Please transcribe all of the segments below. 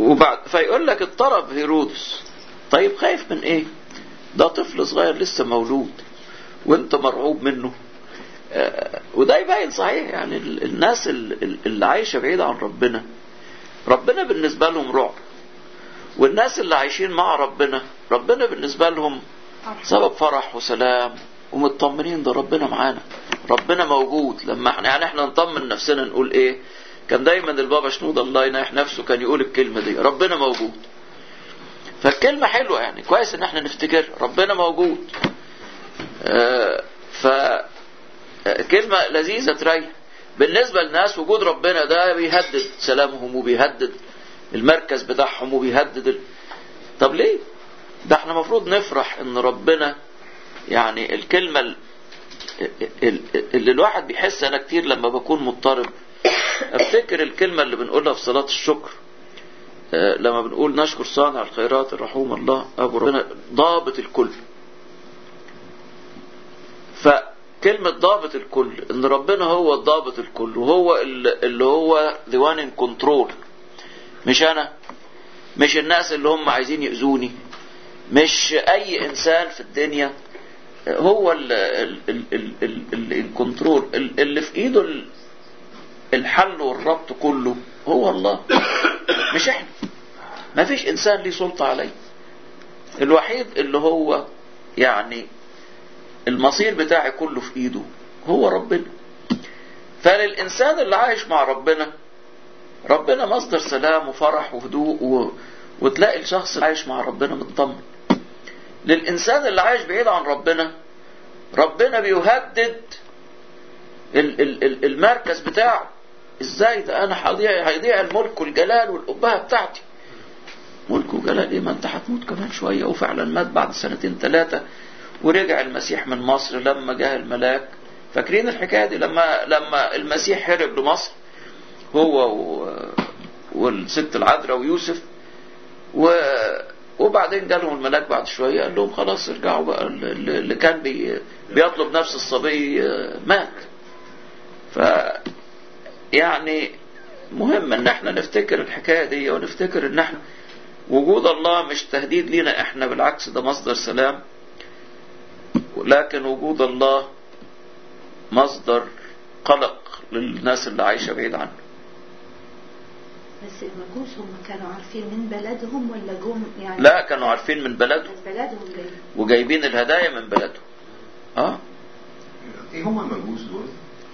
وبعد فيقول لك اضطرب هيرودس طيب خايف من ايه ده طفل صغير لسه مولود وانت مرعوب منه آه، وده يبين صحيح يعني ال- الناس ال- ال- اللي عايشة بعيدة عن ربنا ربنا بالنسبة لهم رعب والناس اللي عايشين مع ربنا ربنا بالنسبة لهم سبب فرح وسلام ومطمنين ده ربنا معانا ربنا موجود لما احنا يعني احنا نطمن نفسنا نقول ايه كان دايما البابا شنود الله يناح نفسه كان يقول الكلمة دي ربنا موجود فالكلمة حلوة يعني كويس ان احنا نفتكر ربنا موجود آه، ف آه، كلمة لذيذة تريح بالنسبة للناس وجود ربنا ده بيهدد سلامهم وبيهدد المركز بتاعهم وبيهدد ال... طب ليه ده احنا المفروض نفرح ان ربنا يعني الكلمة ال- ال- اللي الواحد بيحس انا كتير لما بكون مضطرب افتكر الكلمة اللي بنقولها في صلاة الشكر آه، لما بنقول نشكر صانع الخيرات الرحوم الله ابو ربنا ضابط الكل فكلمة ضابط الكل ان ربنا هو الضابط الكل وهو ال- اللي هو the one in control مش انا مش الناس اللي هم عايزين يأذوني مش اي انسان في الدنيا هو ال- ال- ال- ال- ال- ال- الكنترول ال- اللي في ايده ال- الحل والربط كله هو الله مش احنا ما فيش انسان ليه سلطة عليه الوحيد اللي هو يعني المصير بتاعي كله في ايده هو ربنا فللانسان اللي عايش مع ربنا ربنا مصدر سلام وفرح وهدوء و... وتلاقي الشخص اللي عايش مع ربنا مطمن للإنسان اللي عايش بعيد عن ربنا ربنا بيهدد ال... ال... ال- المركز بتاعه ازاي ده انا هيضيع هيضيع الملك والجلال والأبهة بتاعتي ملك وجلال ايه ما انت هتموت كمان شوية وفعلا مات بعد سنتين ثلاثة ورجع المسيح من مصر لما جاء الملاك فاكرين الحكاية دي لما لما المسيح هرب لمصر هو و... والست العذراء ويوسف و... وبعدين جالهم الملاك بعد شوية قال لهم خلاص ارجعوا بقى اللي اللي كان بي... بيطلب نفس الصبي مات ف يعني مهم ان احنا نفتكر الحكاية دي ونفتكر ان احنا وجود الله مش تهديد لينا احنا بالعكس ده مصدر سلام لكن وجود الله مصدر قلق للناس اللي عايشة بعيد عنه بس المجوس هم كانوا عارفين من بلدهم ولا جم يعني لا كانوا عارفين من بلدهم من بلدهم جايين وجايبين الهدايا من بلدهم اه ايه هم المجوس دول؟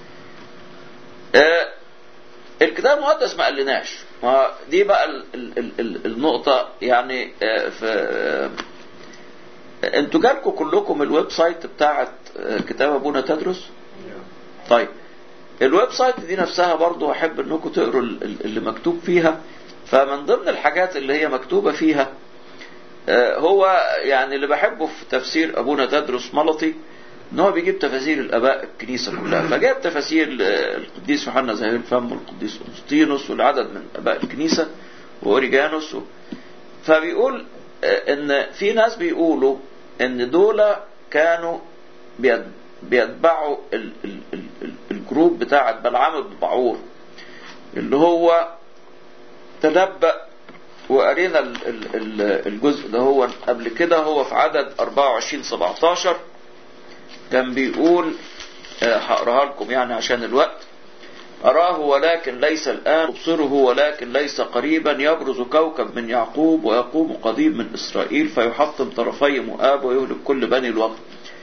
آه، الكتاب المقدس ما قالناش ما دي بقى ال ال ال ال النقطة يعني آه، في آه، انتوا جالكم كلكم الويب سايت بتاعت آه، كتاب ابونا تدرس طيب الويب سايت دي نفسها برضو احب انكم تقروا ال- ال- اللي مكتوب فيها فمن ضمن الحاجات اللي هي مكتوبة فيها آه، هو يعني اللي بحبه في تفسير ابونا تدرس ملطي ان هو بيجيب تفاسير الاباء الكنيسه كلها فجاب تفاسير آه، القديس يوحنا زهير الفم والقديس اغسطينوس والعدد من اباء الكنيسه واوريجانوس و... فبيقول آه، ان في ناس بيقولوا ان دول كانوا بيت- بيتبعوا ال... ال... ال... ال- الجروب بتاع بلعام بن بعور اللي هو تنبأ وقرينا ال- ال- ال- الجزء ده هو قبل كده هو في عدد 24 17 كان بيقول آه، هقراها لكم يعني عشان الوقت أراه ولكن ليس الآن أبصره ولكن ليس قريبا يبرز كوكب من يعقوب ويقوم قضيب من إسرائيل فيحطم طرفي مؤاب ويهلك كل بني الوطن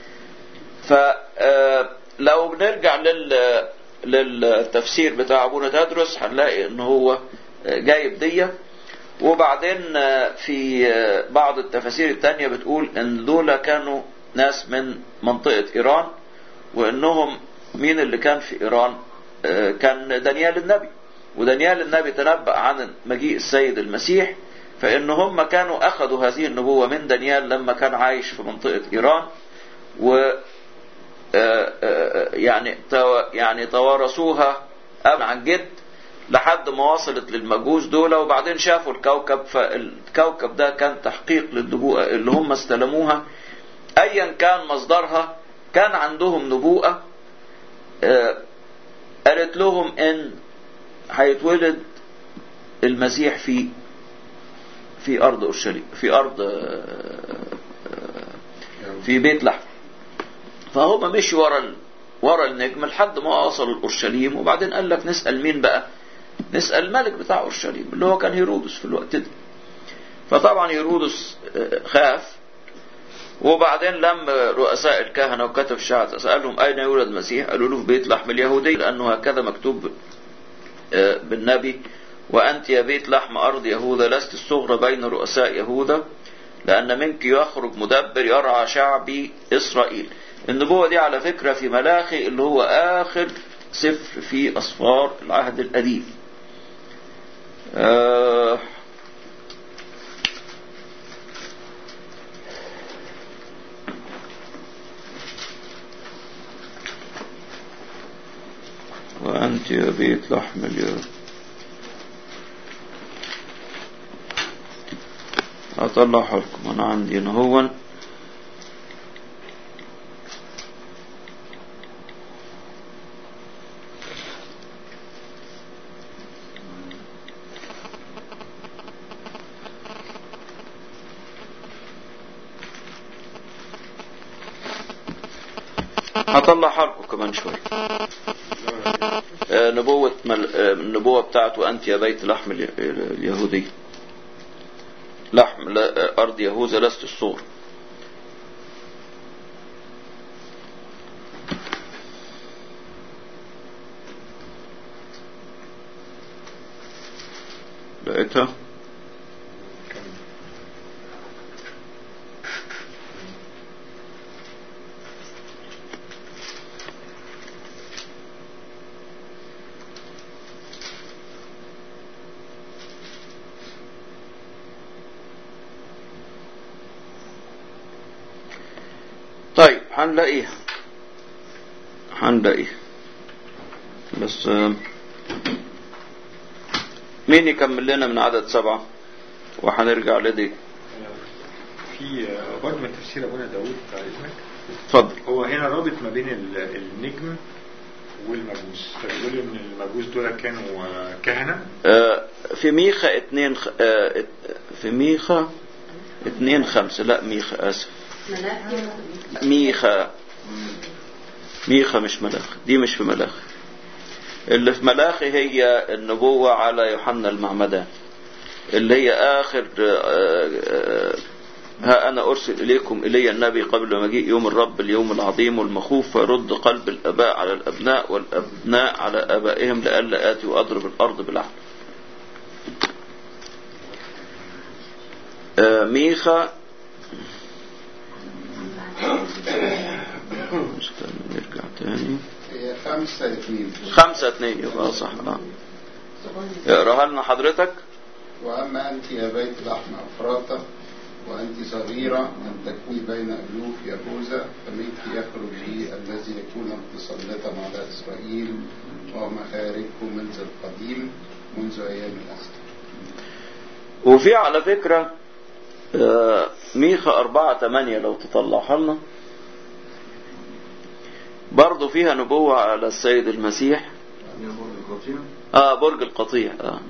فلو بنرجع لل للتفسير بتاع ابونا تدرس هنلاقي ان هو آه، جايب ديه وبعدين آه، في آه، بعض التفاسير التانية بتقول ان دول كانوا ناس من منطقة ايران وانهم مين اللي كان في ايران آه، كان دانيال النبي ودانيال النبي تنبأ عن مجيء السيد المسيح فان هم كانوا اخذوا هذه النبوة من دانيال لما كان عايش في منطقة ايران و آه، آه، يعني تو- يعني توارثوها أب عن جد لحد ما وصلت للمجوس دول وبعدين شافوا الكوكب فالكوكب ده كان تحقيق للنبوءة اللي هم استلموها ايا كان مصدرها كان عندهم نبوءة آه، قالت لهم ان هيتولد المسيح في في أرض أورشليم في أرض آه، آه، في بيت لحم فهم مشوا ورا ال- ورا النجم لحد ما وصلوا لأورشليم وبعدين قال لك نسأل مين بقى نسأل الملك بتاع أورشليم اللي هو كان هيرودس في الوقت ده فطبعا هيرودس آه، خاف وبعدين لما رؤساء الكهنة وكتب الشعب سألهم أين يولد المسيح قالوا له في بيت لحم اليهودي لأنه هكذا مكتوب آه، بالنبي وأنت يا بيت لحم أرض يهوذا لست الصغرى بين رؤساء يهوذا لأن منك يخرج مدبر يرعى شعبي إسرائيل النبوة دي على فكرة في ملاخي اللي هو آخر سفر في أسفار العهد القديم آه وأنت يا بيت لحم اليهود أطلعها لكم أنا عندي هنا هو هطلعها لكم كمان شوية آه، نبوة مل... آه، النبوة بتاعته أنت يا بيت لحم الي- اليهودي لحم لا- آه، أرض يهوذا لست الصور لقيتها طيب هنلاقيها هنلاقيها بس آه، مين يكمل لنا من عدد سبعة وهنرجع لدي في برضه من تفسير ابونا داوود بتاع اذنك اتفضل هو هنا رابط ما بين ال- النجم والمجوس فبيقول ان المجوس دول كانوا آه، كهنه آه، في ميخا اتنين خ... آه، ات- في ميخا اتنين خمسة لا ميخا آسف ملاك ميخا ميخا مش ملاخي دي مش في ملاخي اللي في ملاخي هي النبوة على يوحنا المعمدان اللي هي آخر آه، آه، ها أنا أرسل إليكم إلي النبي قبل مجيء يوم الرب اليوم العظيم والمخوف فيرد قلب الآباء على الأبناء والأبناء على آبائهم لئلا آتي وأضرب الأرض بالعدل آه، ميخا استنى نرجع تاني هي خمسة اتنين خمسة اتنين يبقى صح اه اقراها لنا حضرتك وأما أنت يا بيت لحم أفراطة وأنت صغيرة أن تكوني بين ألوف يهوذا فمنك يخرج لي الذي يكون متسلطا على إسرائيل وهو مخارجه منذ القديم منذ أيام الأسد وفي على فكرة آه، ميخا أربعة تمانية لو تطلعها لنا برضو فيها نبوة على السيد المسيح يا برج القطيع اه برج القطيع اه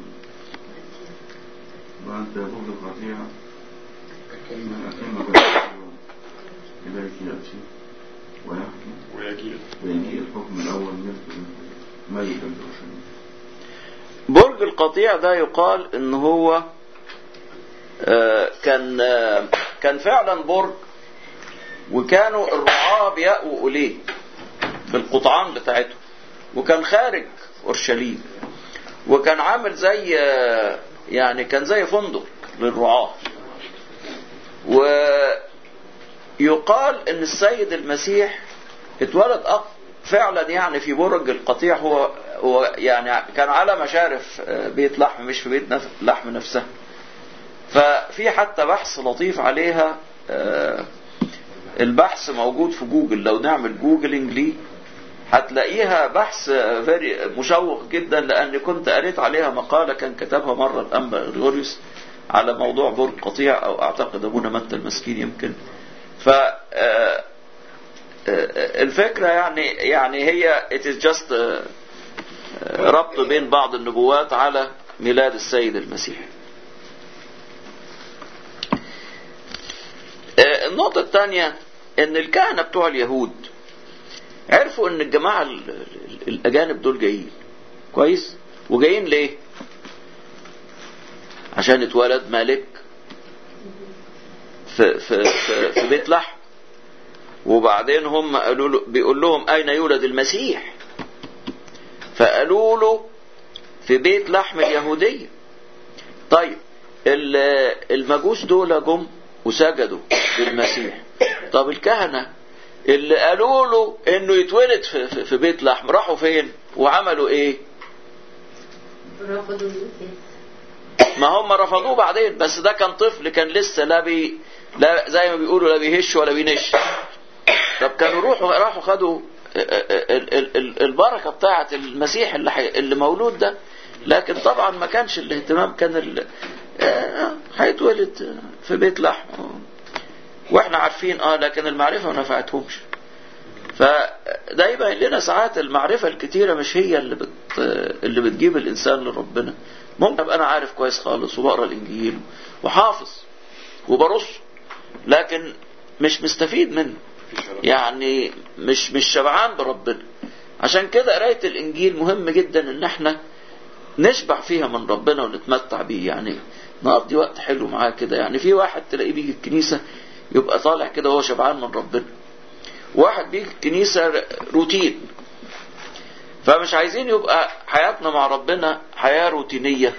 وأنت يا برج القطيع لكن من أتم بالحكم إليك يأتي ويحكي ويجيء ويجيء الحكم الأول مثل ملك الأورشليم برج القطيع ده يقال ان هو آه، كان آه، كان فعلا برج وكانوا الرعاة بيأووا إليه بالقطعان بتاعتهم وكان خارج أورشليم وكان عامل زي آه، يعني كان زي فندق للرعاة ويقال ان السيد المسيح اتولد أق- فعلا يعني في برج القطيع هو هو يعني كان على مشارف آه، بيت لحم مش في بيت نف- لحم نفسها ففي حتى بحث لطيف عليها آه، البحث موجود في جوجل لو نعمل جوجلينج ليه هتلاقيها بحث فيري مشوق جدا لان كنت قريت عليها مقاله كان كتبها مره الانبا غريغوريوس على موضوع برج قطيع او اعتقد ابونا متى المسكين يمكن ف آه، آه، الفكره يعني يعني هي it is just آه، آه، ربط بين بعض النبوات على ميلاد السيد المسيح النقطة الثانية ان الكهنة بتوع اليهود عرفوا ان الجماعة ال- ال- الاجانب دول جايين كويس وجايين ليه عشان اتولد ملك في, في, في, في بيت لحم وبعدين هم قالوا له بيقول لهم اين يولد المسيح فقالوا له في بيت لحم اليهودية طيب ال- المجوس دول جم وسجدوا للمسيح طب الكهنة اللي قالوا له انه يتولد في, في, في بيت لحم راحوا فين وعملوا ايه رفضوا الإيمان ما هم رفضوه بعدين بس ده كان طفل كان لسه لا بي لا زي ما بيقولوا لا بيهش ولا بينش طب كانوا روحوا راحوا خدوا ال- ال- ال- البركة بتاعة المسيح اللي حي... اللي مولود ده لكن طبعا ما كانش الاهتمام كان ال... آه، هيتولد في بيت لحم واحنا عارفين اه لكن المعرفة ما نفعتهمش فده يبين لنا ساعات المعرفة الكتيرة مش هي اللي بت... اللي بتجيب الإنسان لربنا ممكن أبقى أنا عارف كويس خالص وبقرا الإنجيل وحافظ وبرص لكن مش مستفيد منه يعني مش مش شبعان بربنا عشان كده قراية الإنجيل مهم جدا إن احنا نشبع فيها من ربنا ونتمتع بيه يعني نقضي وقت حلو معاه كده يعني في واحد تلاقيه بيجي الكنيسة يبقى طالع كده وهو شبعان من ربنا واحد بيجي الكنيسة روتين فمش عايزين يبقى حياتنا مع ربنا حياة روتينية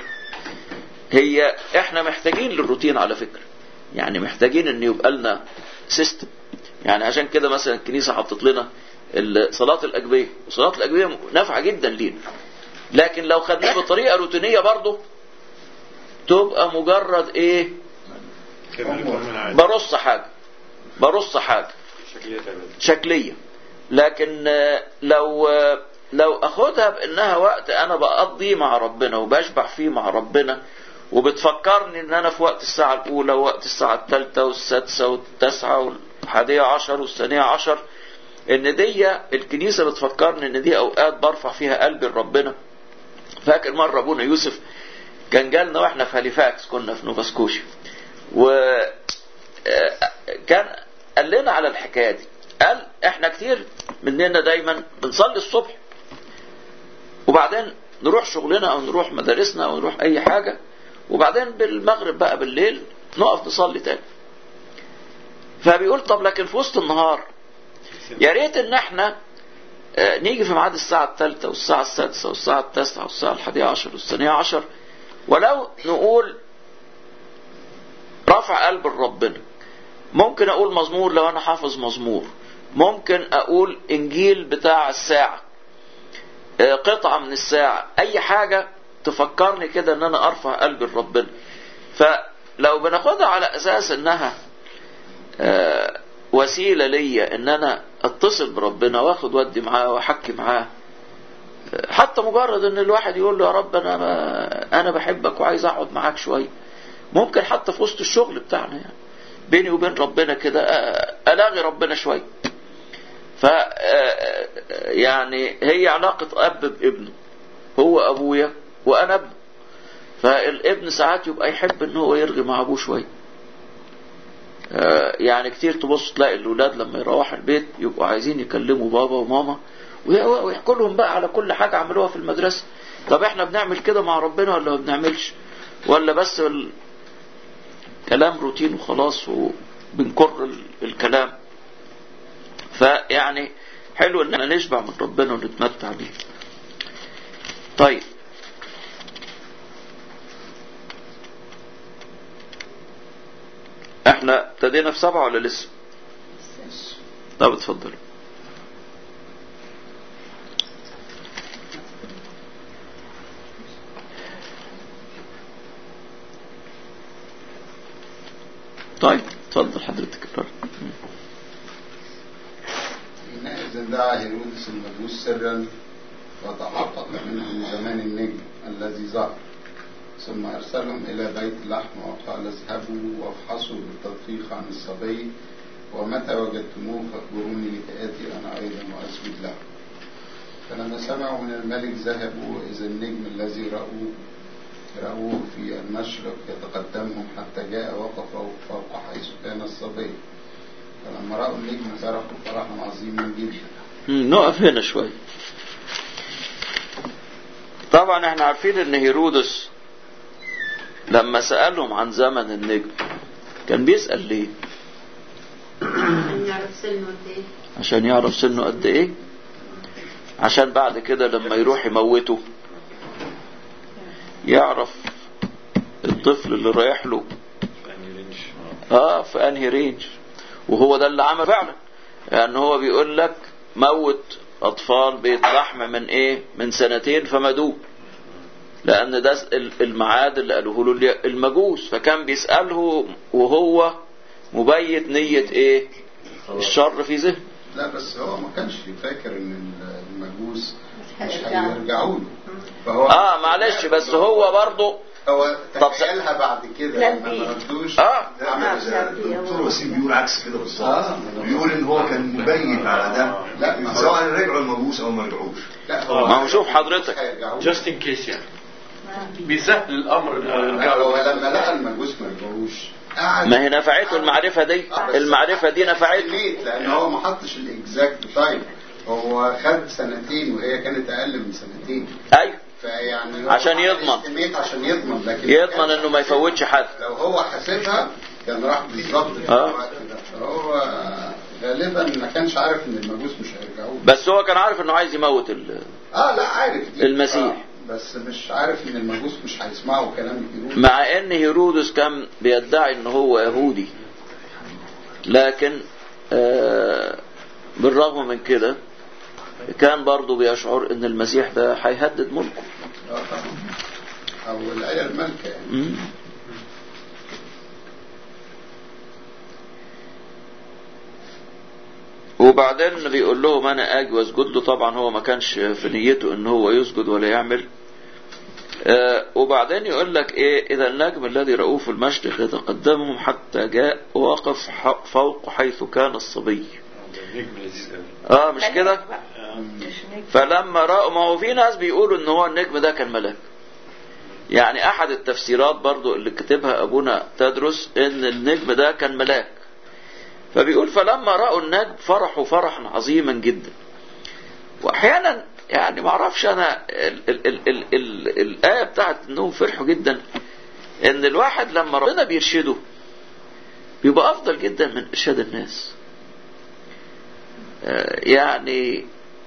هي احنا محتاجين للروتين على فكرة يعني محتاجين ان يبقى لنا سيستم يعني عشان كده مثلا الكنيسة حطت لنا ال- صلاة الأجبية وصلاة الأجبية نافعة جدا لينا لكن لو خدناها بطريقة روتينية برضه تبقى مجرد ايه كده من عادي برص حاجة برص حاجة شكلية تبادل شكلية لكن آه، لو آه، لو اخدها بانها وقت انا بقضيه مع ربنا وبشبع فيه مع ربنا وبتفكرني ان انا في وقت الساعة الاولى ووقت الساعة الثالثة والسادسة والتاسعة والحادية عشر والثانية عشر ان دي الكنيسة بتفكرني ان دي اوقات برفع فيها قلبي لربنا فاكر مرة ابونا يوسف كان جالنا واحنا في هاليفاكس كنا في نوفا سكوشيا و آه، كان قال لنا على الحكايه دي قال احنا كتير مننا دايما بنصلي الصبح وبعدين نروح شغلنا او نروح مدارسنا او نروح اي حاجه وبعدين بالمغرب بقى بالليل نقف نصلي تاني فبيقول طب لكن في وسط النهار يا ريت ان احنا آه، نيجي في ميعاد الساعة الثالثة والساعة السادسة والساعة التاسعة والساعة الحادية عشر والثانية عشر ولو نقول رفع قلب ربنا ممكن اقول مزمور لو انا حافظ مزمور ممكن اقول انجيل بتاع الساعة آه، قطعة من الساعة اي حاجة تفكرني كده ان انا ارفع قلبي لربنا فلو بناخدها على اساس انها آه، وسيلة ليا ان انا اتصل بربنا واخد ودي معاه واحكي معاه آه، حتى مجرد ان الواحد يقول له يا رب انا انا بحبك وعايز اقعد معاك شوية ممكن حتى في وسط الشغل بتاعنا يعني بيني وبين ربنا كده آه، الاغي ربنا شوية ف آه، يعني هي علاقة اب بابنه هو ابويا وانا ابنه فالابن ساعات يبقى يحب ان هو يرغي مع ابوه شويه آه، يعني كتير تبص تلاقي الاولاد لما يروحوا البيت يبقوا عايزين يكلموا بابا وماما وي- ويحكوا لهم بقى على كل حاجه عملوها في المدرسه طب احنا بنعمل كده مع ربنا ولا ما بنعملش ولا بس ال- كلام روتين وخلاص وبنكر ال- الكلام فيعني حلو ان احنا نشبع من ربنا ونتمتع بيه طيب احنا ابتدينا في سبعة ولا لسه طب اتفضل طيب اتفضل حضرتك حينئذ دعا هيرودس المجوس سرا وتحقق منهم زمان النجم الذي ظهر ثم أرسلهم إلى بيت اللحم وقال اذهبوا وافحصوا بالتدقيق عن الصبي ومتى وجدتموه فاخبروني لكآتي أنا أيضا وأسجد له فلما سمعوا من الملك ذهبوا إذا النجم الذي رأوه رأوه في المشرق يتقدمهم حتى جاء وقف فوق حيث كان الصبي فلما رأوا النجم فرحوا فرحا عظيما جدا مم، نقف هنا شوية طبعا احنا عارفين ان هيرودس لما سألهم عن زمن النجم كان بيسأل ليه عشان يعرف سنه قد ايه عشان يعرف سنه قد ايه عشان بعد كده لما يروح يموته يعرف الطفل اللي رايح له يعني رينج اه في انهي رينج وهو ده اللي عمل فعلا يعني هو بيقول لك موت اطفال بيت لحم من ايه من سنتين فما دون لان ده ال- الميعاد اللي قالوه له الي- المجوس فكان بيساله وهو مبيت نيه ايه الشر في ذهنه لا بس هو ما كانش فاكر ان المجوس مش هيرجعوا. هيرجعوا له فهو اه معلش بس هو برضه هو طب تخيلها بعد كده لا لما بيه. ما ردوش اه الدكتور وسيم بيقول عكس كده بالظبط آه. بيقول ان هو كان مبين على ده لا، ما هو- سواء رجعوا المجوس او ما رجعوش لا ما هو شوف حضرتك. هيرجعوا له. جاست ان كيس يعني بيسهل الامر إنه لا، يرجعوا. هو لما لقى المجوس ما رجعوش قعد ما هي نفعته المعرفه دي آه، بس- المعرفه دي نفعته ليه؟ لان هو ما حطش الاكزاكت تايم هو خد سنتين وهي كانت اقل من سنتين ايوه فيعني هو عشان عمل يضمن. estimate عشان يضمن لكن يضمن انه ما يفوتش حد لو هو حاسبها كان راح بالظبط في آه. الوقت ده فهو غالبا ما كانش عارف ان المجوس مش هيرجعوا له. بس هو كان عارف انه عايز يموت ال... اه لا عارف دي المسيح. آه بس مش عارف ان المجوس مش هيسمعوا كلام الهيرود مع ان هيرودس كان بيدعي ان هو يهودي لكن آه بالرغم من كده كان برضه بيشعر ان المسيح ده هيهدد ملكه اه طبعا او الآية المالكة يعني مم. وبعدين بيقول لهم انا اجي واسجد له طبعا هو ما كانش في نيته ان هو يسجد ولا يعمل آه وبعدين يقول لك ايه اذا النجم الذي رأوه في المشرق يتقدمهم حتى جاء وقف ح- فوق حيث كان الصبي ده نجم لذيذ قوي اه مش كده مش نجم فلما رأوا ما هو في ناس بيقولوا ان هو النجم ده كان ملاك يعني احد التفسيرات برضو اللي كتبها ابونا تدرس ان النجم ده كان ملاك فبيقول فلما رأوا النجم فرحوا فرحا عظيما جدا واحيانا يعني ما اعرفش انا ال ال ال ال ال الايه بتاعت انهم فرحوا جدا ان الواحد لما ربنا بيرشده بيبقى افضل جدا من ارشاد الناس آه، يعني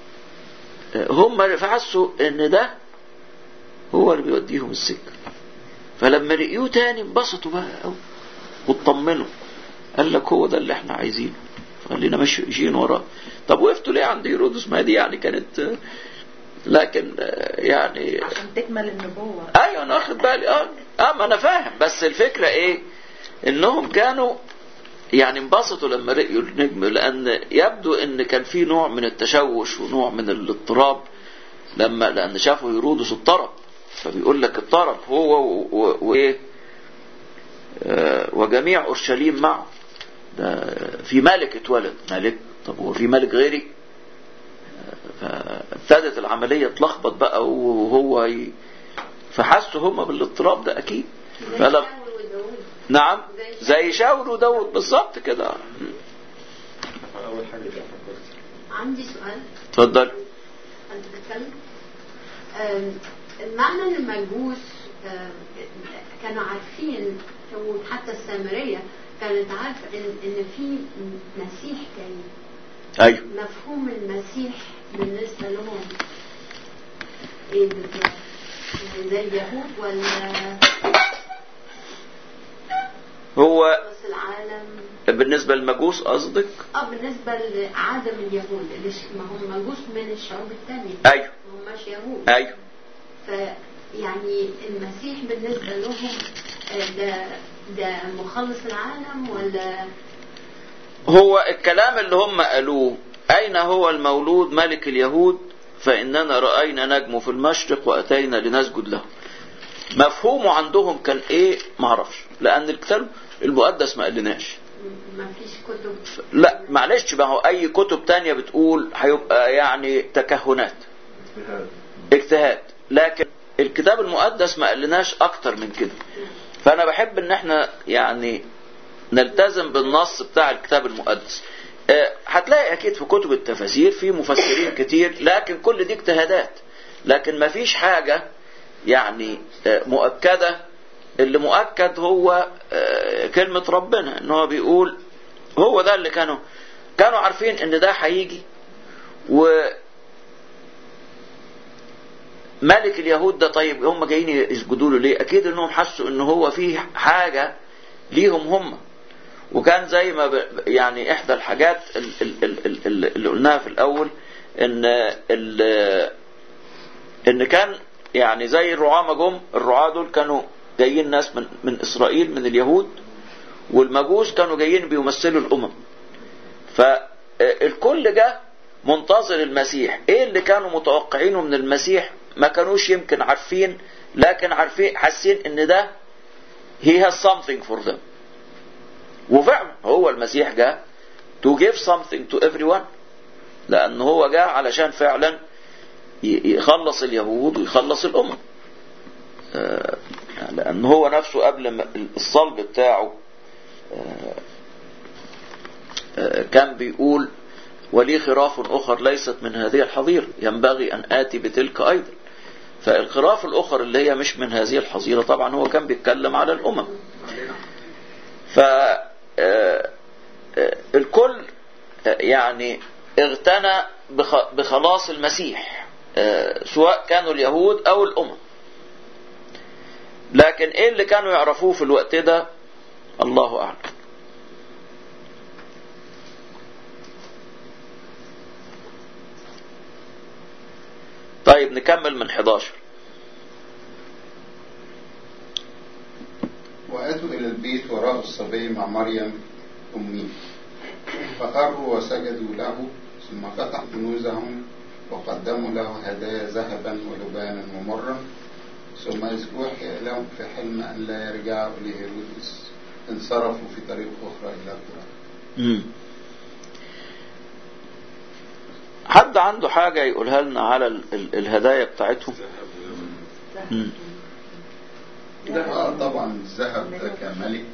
هم فحسوا ان ده هو اللي بيوديهم السكة فلما لقيوه تاني انبسطوا بقى قوي واطمنوا قال لك هو ده اللي احنا عايزينه خلينا ماشيين وراه طب وقفتوا ليه عند هيرودس ما دي يعني كانت لكن يعني عشان تكمل النبوة ايوه انا واخد بالي اه اه ما انا فاهم بس الفكره ايه انهم كانوا يعني انبسطوا لما لقيوا النجم لان يبدو ان كان في نوع من التشوش ونوع من الاضطراب لما لان شافوا هيرودس اضطرب فبيقول لك اضطرب هو و- و- وايه آه، وجميع اورشليم معه ده في ملك اتولد ملك طب هو في ملك غيري فابتدت العمليه تلخبط بقى وهو ي... فحسوا هم بالاضطراب ده اكيد زي فلم شاول وداوود نعم زي شاول وداود بالظبط كده اول حاجه دي فكرت عندي سؤال اتفضل انت بتتكلم أم، معنى ان المجوس أم، كانوا عارفين وحتى السامرية كانت عارفة ان ان في مسيح جاي ايوه مفهوم المسيح بالنسبة لهم ايه بالظبط؟ يعني زي اليهود ولا هو خلاص العالم بالنسبة للمجوس قصدك اه بالنسبة لعدم اليهود اللي ش- ما هم مجوس من الشعوب التانية ايوه ما هماش يهود ايوه فيعني المسيح بالنسبة لهم آه، ده ده مخلص العالم ولا هو الكلام اللي هم قالوه أين هو المولود ملك اليهود فإننا رأينا نجمه في المشرق وأتينا لنسجد له مفهومه عندهم كان إيه معرفش لأن الكتاب المقدس ما قالناش م- ما فيش كتب لا معلش ما هو أي كتب تانية بتقول هيبقى يعني تكهنات اجتهاد لكن الكتاب المقدس ما قالناش أكتر من كده فأنا بحب إن احنا يعني نلتزم بالنص بتاع الكتاب المقدس آه، هتلاقي اكيد في كتب التفاسير في مفسرين كتير لكن كل دي اجتهادات لكن ما فيش حاجة يعني آه، مؤكدة اللي مؤكد هو آه، كلمة ربنا ان هو بيقول هو ده اللي كانوا كانوا عارفين ان ده هيجي و ملك اليهود ده طيب هم جايين يسجدوا له ليه اكيد انهم حسوا ان هو فيه حاجة ليهم هم وكان زي ما ب... يعني احدى الحاجات ال- ال- ال- ال- ال- اللي قلناها في الاول ان ال... ان كان يعني زي الرعاة ما جم الرعاة دول كانوا جايين ناس من من اسرائيل من اليهود والمجوس كانوا جايين بيمثلوا الامم فالكل جه منتظر المسيح ايه اللي كانوا متوقعينه من المسيح ما كانوش يمكن عارفين لكن عارفين حاسين ان ده he has something for them وفعلا هو المسيح جاء to give something to everyone لأن هو جاء علشان فعلا ي- يخلص اليهود ويخلص الأمم آه، لأن هو نفسه قبل ما الصلب بتاعه آه، آه، كان بيقول ولي خراف أخر ليست من هذه الحظيرة ينبغي أن آتي بتلك أيضا فالخراف الأخر اللي هي مش من هذه الحظيرة طبعا هو كان بيتكلم على الأمم ف آه، آه، الكل آه، يعني اغتنى بخ- بخلاص المسيح آه، سواء كانوا اليهود او الامم لكن ايه اللي كانوا يعرفوه في الوقت ده الله اعلم طيب نكمل من 11 وأتوا إلى البيت ورأوا الصبي مع مريم أمه فخروا وسجدوا له ثم فتحوا كنوزهم وقدموا له هدايا ذهبا ولبانا ومرا ثم إذ أوحي لهم في حلم أن لا يرجعوا لهيرودس انصرفوا في طريق أخرى إلى القرى مم. حد عنده حاجة يقولها لنا على ال- ال- الهدايا بتاعتهم مم. آه طبعا الذهب ده كملك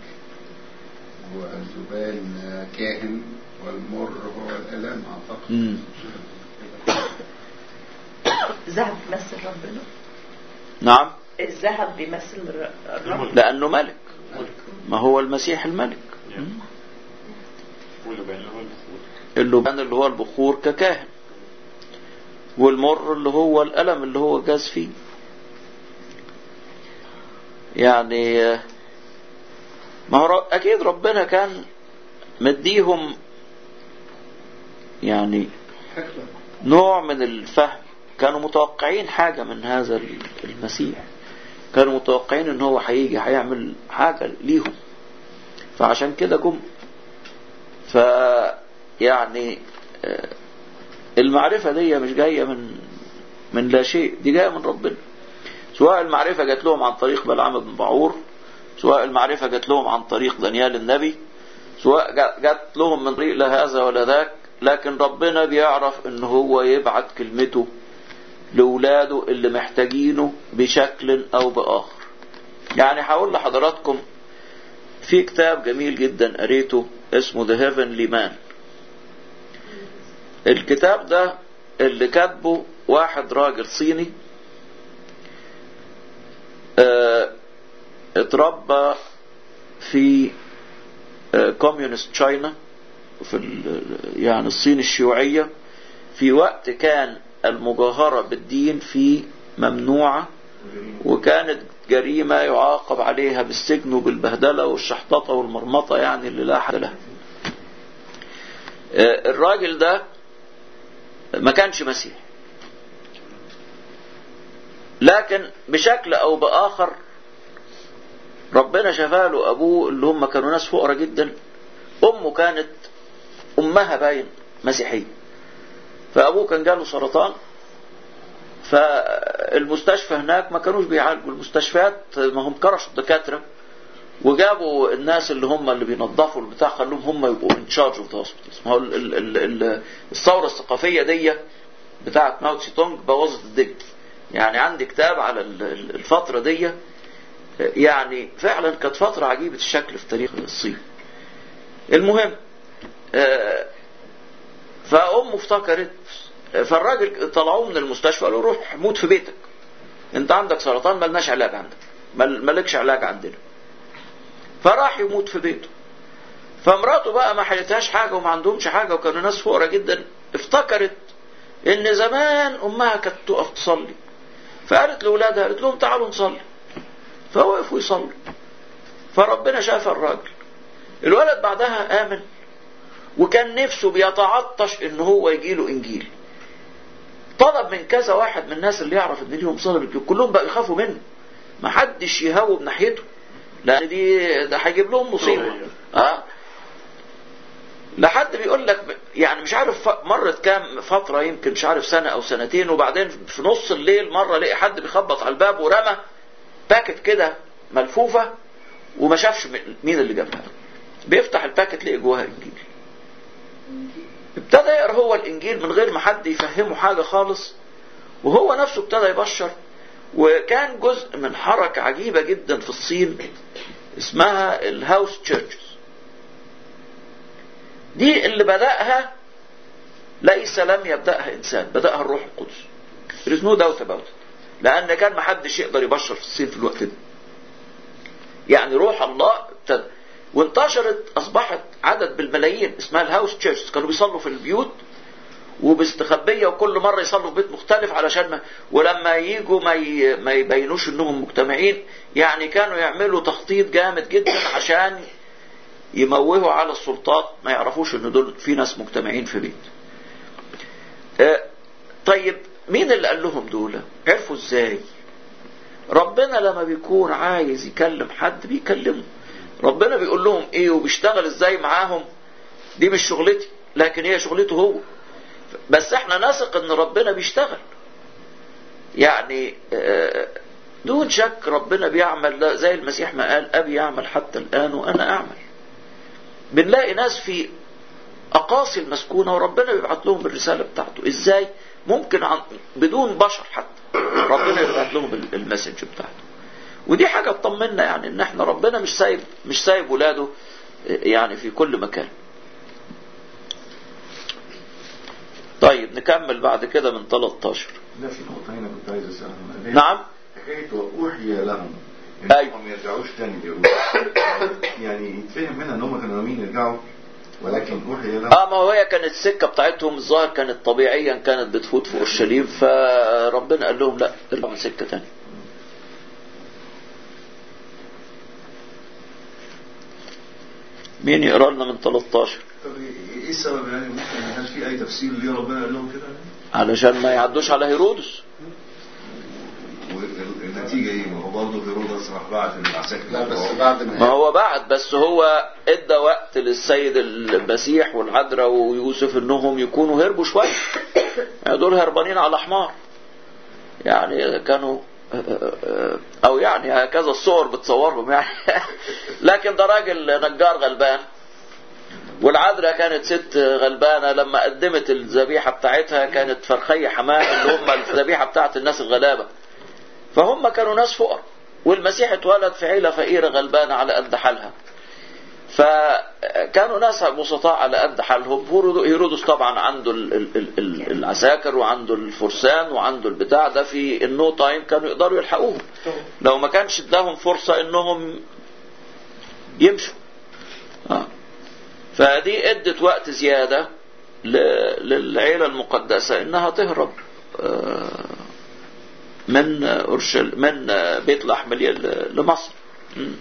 والزبان كاهن والمر هو الآلام أعتقد مم. الذهب بيمثل ربنا نعم الذهب بيمثل الر- الرب لأنه ملك ما هو المسيح الملك مم. واللبان اللي هو البخور اللبان اللي هو البخور ككاهن والمر اللي هو الألم اللي هو جاز فيه يعني آه، ما هو ر- أكيد ربنا كان مديهم يعني نوع من الفهم كانوا متوقعين حاجة من هذا ال- المسيح كانوا متوقعين ان هو هيجي هيعمل حاجة ليهم فعشان كده جم ف يعني آه، المعرفة دي مش جاية من من لا شيء دي جاية من ربنا سواء المعرفة جات لهم عن طريق بلعام بن بعور سواء المعرفة جات لهم عن طريق دانيال النبي سواء جا- جات لهم من طريق لا هذا ولا ذاك لكن ربنا بيعرف ان هو يبعت كلمته لولاده اللي محتاجينه بشكل او باخر يعني هقول لحضراتكم في كتاب جميل جدا قريته اسمه The Heavenly Man الكتاب ده اللي كاتبه واحد راجل صيني اه اتربى في كوميونست تشاينا في ال- يعني الصين الشيوعية في وقت كان المجاهرة بالدين فيه ممنوعة وكانت جريمة يعاقب عليها بالسجن وبالبهدلة والشحططة والمرمطة يعني اللي لا حد لها آه، الراجل ده ما كانش مسيح لكن بشكل او باخر ربنا شفاله ابوه اللي هم كانوا ناس فقراء جدا امه كانت امها باين مسيحيه فابوه كان جاله سرطان فالمستشفى هناك ما كانوش بيعالجوا المستشفيات ما هم كرشوا الدكاتره وجابوا الناس اللي هم اللي بينظفوا البتاع خلوهم هم يبقوا ان تشارج اوف ذا ما هو ال- ال- ال- ال- الثوره الثقافيه دي بتاعت ماو تسي تونج بوظت الدنيا يعني عندي كتاب على ال- ال- الفتره دي يعني فعلا كانت فتره عجيبه الشكل في تاريخ الصين المهم آه، فامه افتكرت فالراجل طلعوه من المستشفى قالوا روح موت في بيتك انت عندك سرطان ملناش علاج عندك مل- مالكش علاج عندنا فراح يموت في بيته فمراته بقى ما حلتهاش حاجه وما عندهمش حاجه وكانوا ناس فقراء جدا افتكرت ان زمان امها كانت تقف تصلي فقالت لاولادها قالت لهم تعالوا نصلي فوقفوا يصلوا فربنا شاف الراجل الولد بعدها امن وكان نفسه بيتعطش ان هو يجي له انجيل طلب من كذا واحد من الناس اللي يعرف ان ليهم صلاه بالإنجيل. كلهم بقى يخافوا منه ما حدش يهوب ناحيته لان دي ده هيجيب لهم مصيبه اه لحد بيقول لك يعني مش عارف ف- مرت كام فترة يمكن مش عارف سنة أو سنتين وبعدين في نص الليل مرة لقي حد بيخبط على الباب ورمى باكت كده ملفوفة وما شافش م- مين اللي جابها بيفتح الباكت لقي جواها إنجيل ابتدى يقرا هو الإنجيل من غير ما حد يفهمه حاجة خالص وهو نفسه ابتدى يبشر وكان جزء من حركة عجيبة جدا في الصين اسمها الهاوس تشيرشز دي اللي بدأها ليس لم يبدأها إنسان بدأها الروح القدس There is no doubt about it لأن كان محدش يقدر يبشر في الصين في الوقت ده يعني روح الله ابتدى وانتشرت أصبحت عدد بالملايين اسمها الهاوس تشيرش كانوا بيصلوا في البيوت وباستخبية وكل مرة يصلوا في بيت مختلف علشان ما ولما يجوا ما ي... ما يبينوش انهم مجتمعين يعني كانوا يعملوا تخطيط جامد جدا عشان يموهوا على السلطات ما يعرفوش ان دول في ناس مجتمعين في بيت آه، طيب مين اللي قال لهم دول عرفوا ازاي ربنا لما بيكون عايز يكلم حد بيكلمه ربنا بيقول لهم ايه وبيشتغل ازاي معاهم دي مش شغلتي لكن هي شغلته هو بس احنا نثق ان ربنا بيشتغل يعني آه، دون شك ربنا بيعمل لا- زي المسيح ما قال ابي يعمل حتى الان وانا اعمل بنلاقي ناس في اقاصي المسكونه وربنا بيبعت لهم الرساله بتاعته ازاي ممكن عن بدون بشر حتى ربنا يبعت لهم ال- المسج بتاعته ودي حاجه تطمنا يعني ان احنا ربنا مش سايب مش سايب ولاده يعني في كل مكان طيب نكمل بعد كده من 13 لا في نقطة هنا كنت عايز أسألها نعم حكاية وأوحي لهم أيوة. إنهم ما يرجعوش تاني اليهود يعني يتفهم منها إن هم كانوا ناويين يرجعوا ولكن أوحي لهم اه ما هو هي كانت السكه بتاعتهم الظاهر كانت طبيعيا كانت بتفوت في اورشليم فربنا قال لهم لا ارجعوا من سكه تانية مين يقرا لنا من 13 طب ايه السبب يعني ممكن ما كانش في اي تفسير ليه ربنا قال لهم كده علشان ما يعدوش على هيرودس والنتيجه ايه ما هو برضه هيرودس راح بعت العساكر لا بس بعد ما ما هو بعد بس هو ادى وقت للسيد المسيح والعذراء ويوسف انهم يكونوا هربوا شويه يعني دول هربانين على حمار يعني كانوا او يعني هكذا الصور بتصورهم يعني لكن ده راجل نجار غلبان والعذراء كانت ست غلبانة لما قدمت الذبيحة بتاعتها كانت فرخية حمام اللي هم الذبيحة بتاعت الناس الغلابة فهم كانوا ناس فقر والمسيح اتولد في عيلة فقيرة غلبانة على قد حالها فكانوا ناس بسطاء على قد حالهم هيرودس طبعا عنده ال- ال- ال- ال- العساكر وعنده الفرسان وعنده البتاع ده في النو تايم كانوا يقدروا يلحقوهم لو ما كانش اداهم فرصة انهم يمشوا آه. فدي ادت وقت زيادة ل- للعيلة المقدسة انها تهرب آه، من أورشل من بيت لحم ل- لمصر مم.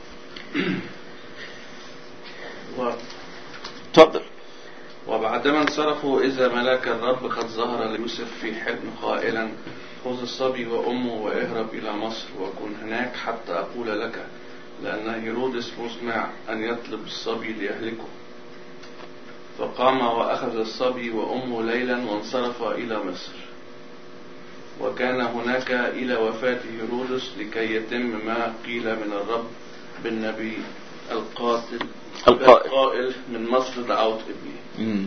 و- اتفضل وبعدما انصرفوا إذا ملاك الرب قد ظهر ليوسف في حلم قائلا خذ الصبي وأمه واهرب إلى مصر وكن هناك حتى أقول لك لأن هيرودس مسمع أن يطلب الصبي ليهلكه فقام وأخذ الصبي وأمه ليلا وانصرف إلى مصر وكان هناك إلى وفاة هيرودس لكي يتم ما قيل من الرب بالنبي القاتل القائل. القائل من مصر دعوت ابني مم.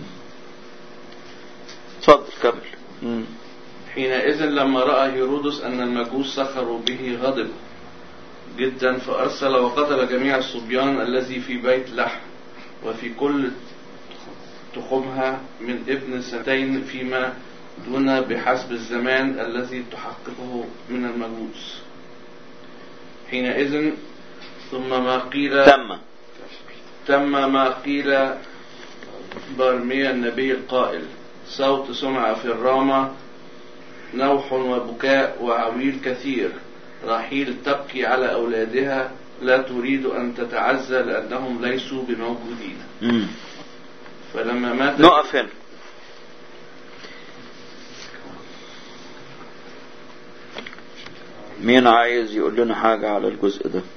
اتفضل كمل مم. حينئذ لما رأى هيرودس أن المجوس سخروا به غضب جدا فأرسل وقتل جميع الصبيان الذي في بيت لحم وفي كل تخمها من ابن سنتين فيما دون بحسب الزمان الذي تحققه من المجوس حينئذ ثم ما قيل تم تم ما قيل برميا النبي القائل صوت سمع في الرامة نوح وبكاء وعويل كثير رحيل تبكي على أولادها لا تريد أن تتعزى لأنهم ليسوا بموجودين مم. فلما مات نقف هنا مين عايز يقول لنا حاجة على الجزء ده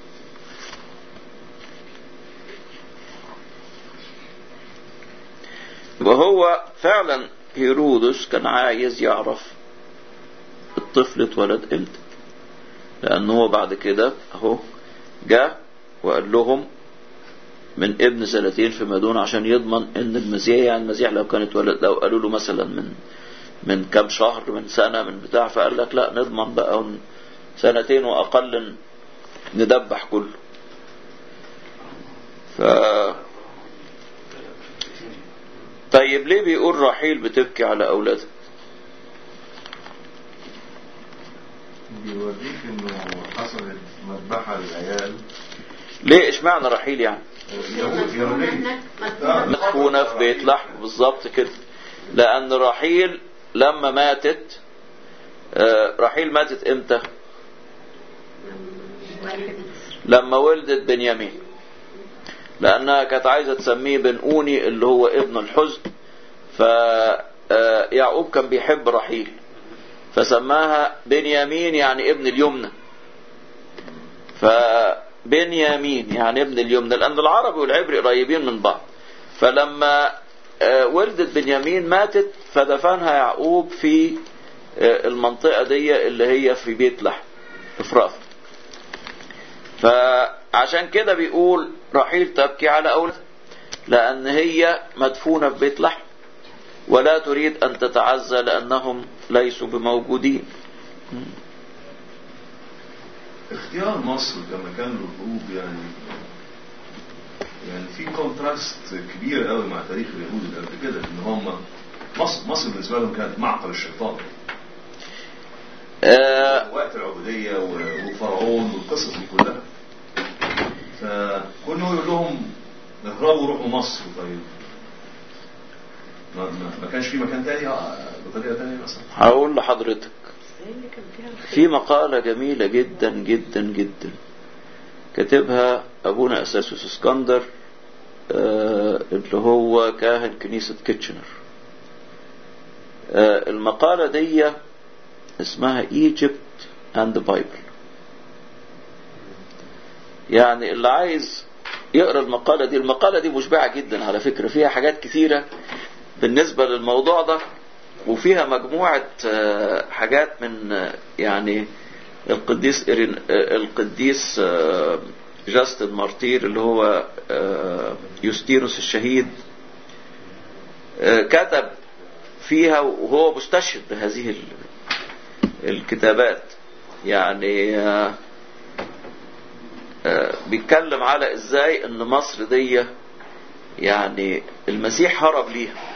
وهو فعلا هيرودس كان عايز يعرف الطفل اتولد امتى لأنه هو بعد كده اهو جاء وقال لهم من ابن سنتين فيما دون عشان يضمن ان المسيح يعني المسيح لو كان اتولد لو قالوا له مثلا من من كام شهر من سنة من بتاع فقال لك لا نضمن بقى ون- سنتين واقل ندبح كله ف طيب ليه بيقول رحيل بتبكي على اولادها بيوريك انه حصلت مذبحة للعيال ليه اشمعنى رحيل يعني يهود يهودية مدفونة في بيت لحم بالظبط كده لأن رحيل لما ماتت آه، رحيل ماتت امتى لما ولدت بنيامين لأنها كانت عايزة تسميه بنقوني اللي هو ابن الحزن فيعقوب كان بيحب رحيل فسماها بنيامين يعني ابن اليمنى فبنيامين يعني ابن اليمنى لأن العربي والعبري قريبين من بعض فلما آه، ولدت بنيامين ماتت فدفنها يعقوب في آه، المنطقة دي اللي هي في بيت لحم إفراط فعشان كده بيقول رحيل تبكي على أولادها لأن هي مدفونة في بيت لحم ولا تريد أن تتعزى لأنهم ليسوا بموجودين اختيار مصر كمكان للهروب يعني يعني في كونتراست كبير قوي مع تاريخ اليهود اللي قبل كده ان هم مصر مصر بالنسبه لهم كانت معقل الشيطان آه، وقت العبوديه و- وفرعون والقصص دي كلها فكونه يقول لهم اهربوا روحوا مصر طيب ما, ما, ما كانش في مكان تاني آه، بطريقه تانيه مثلا هقول لحضرتك زي اللي كان فيها الخير. في مقالة جميلة جدا جدا جدا كاتبها أبونا أساسوس اسكندر آه، اللي هو كاهن كنيسة كيتشنر آه، المقالة دي اسمها Egypt and the Bible يعني اللي عايز يقرا المقالة دي المقالة دي مشبعة جدا على فكرة فيها حاجات كثيرة بالنسبة للموضوع ده وفيها مجموعة آه، حاجات من آه، يعني القديس إيرين آه، القديس آه، جاستن مارتير اللي هو آه، يوستينوس الشهيد آه، كتب فيها وهو مستشهد بهذه ال- الكتابات يعني آه، آه، بيتكلم على ازاي ان مصر دي يعني المسيح هرب ليها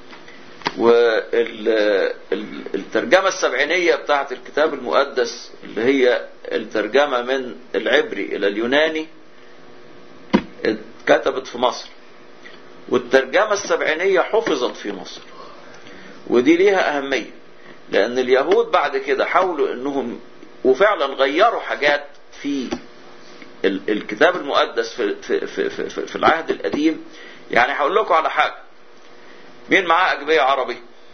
والترجمة السبعينية بتاعت الكتاب المقدس اللي هي الترجمة من العبري إلى اليوناني اتكتبت في مصر والترجمة السبعينية حفظت في مصر ودي ليها أهمية لأن اليهود بعد كده حاولوا أنهم وفعلا غيروا حاجات في ال- الكتاب المقدس في, في, في, في, في العهد القديم يعني هقول لكم على حاجة مين معاه أجبية عربي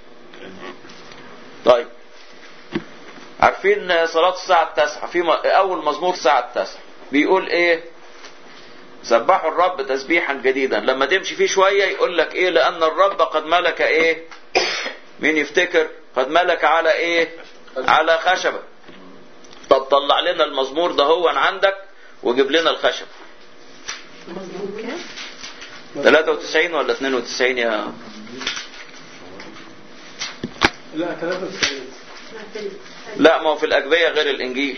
طيب عارفين صلاة الساعة التاسعة في م- أول مزمور الساعة التاسعة بيقول إيه سبحوا الرب تسبيحا جديدا لما تمشي فيه شوية يقول لك إيه لأن الرب قد ملك إيه مين يفتكر قد ملك على إيه على خشبة طب طلع لنا المزمور ده هو عندك وجيب لنا الخشب مظبوط كام؟ 93 ولا 92 يا لا 93 لا ما هو في الأجبية غير الإنجيل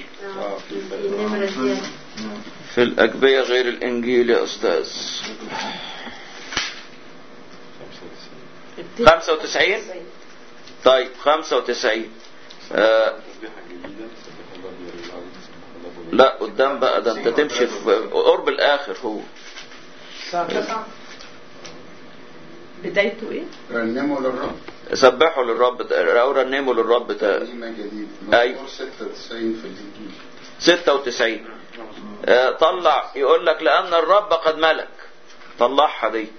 النمرة زيادة في الأجبية غير الإنجيل يا أستاذ 95 طيب 95 آه لا قدام بقى ده انت تمشي في قرب الاخر هو الساعة 9 بدايته ايه؟ رنموا للرب سبحوا للرب او رنموا للرب تا- قديمة جديد أيوة. مزمور 96 في الإنجيل 96 آه، طلع يقول لك لأن الرب قد ملك طلعها دي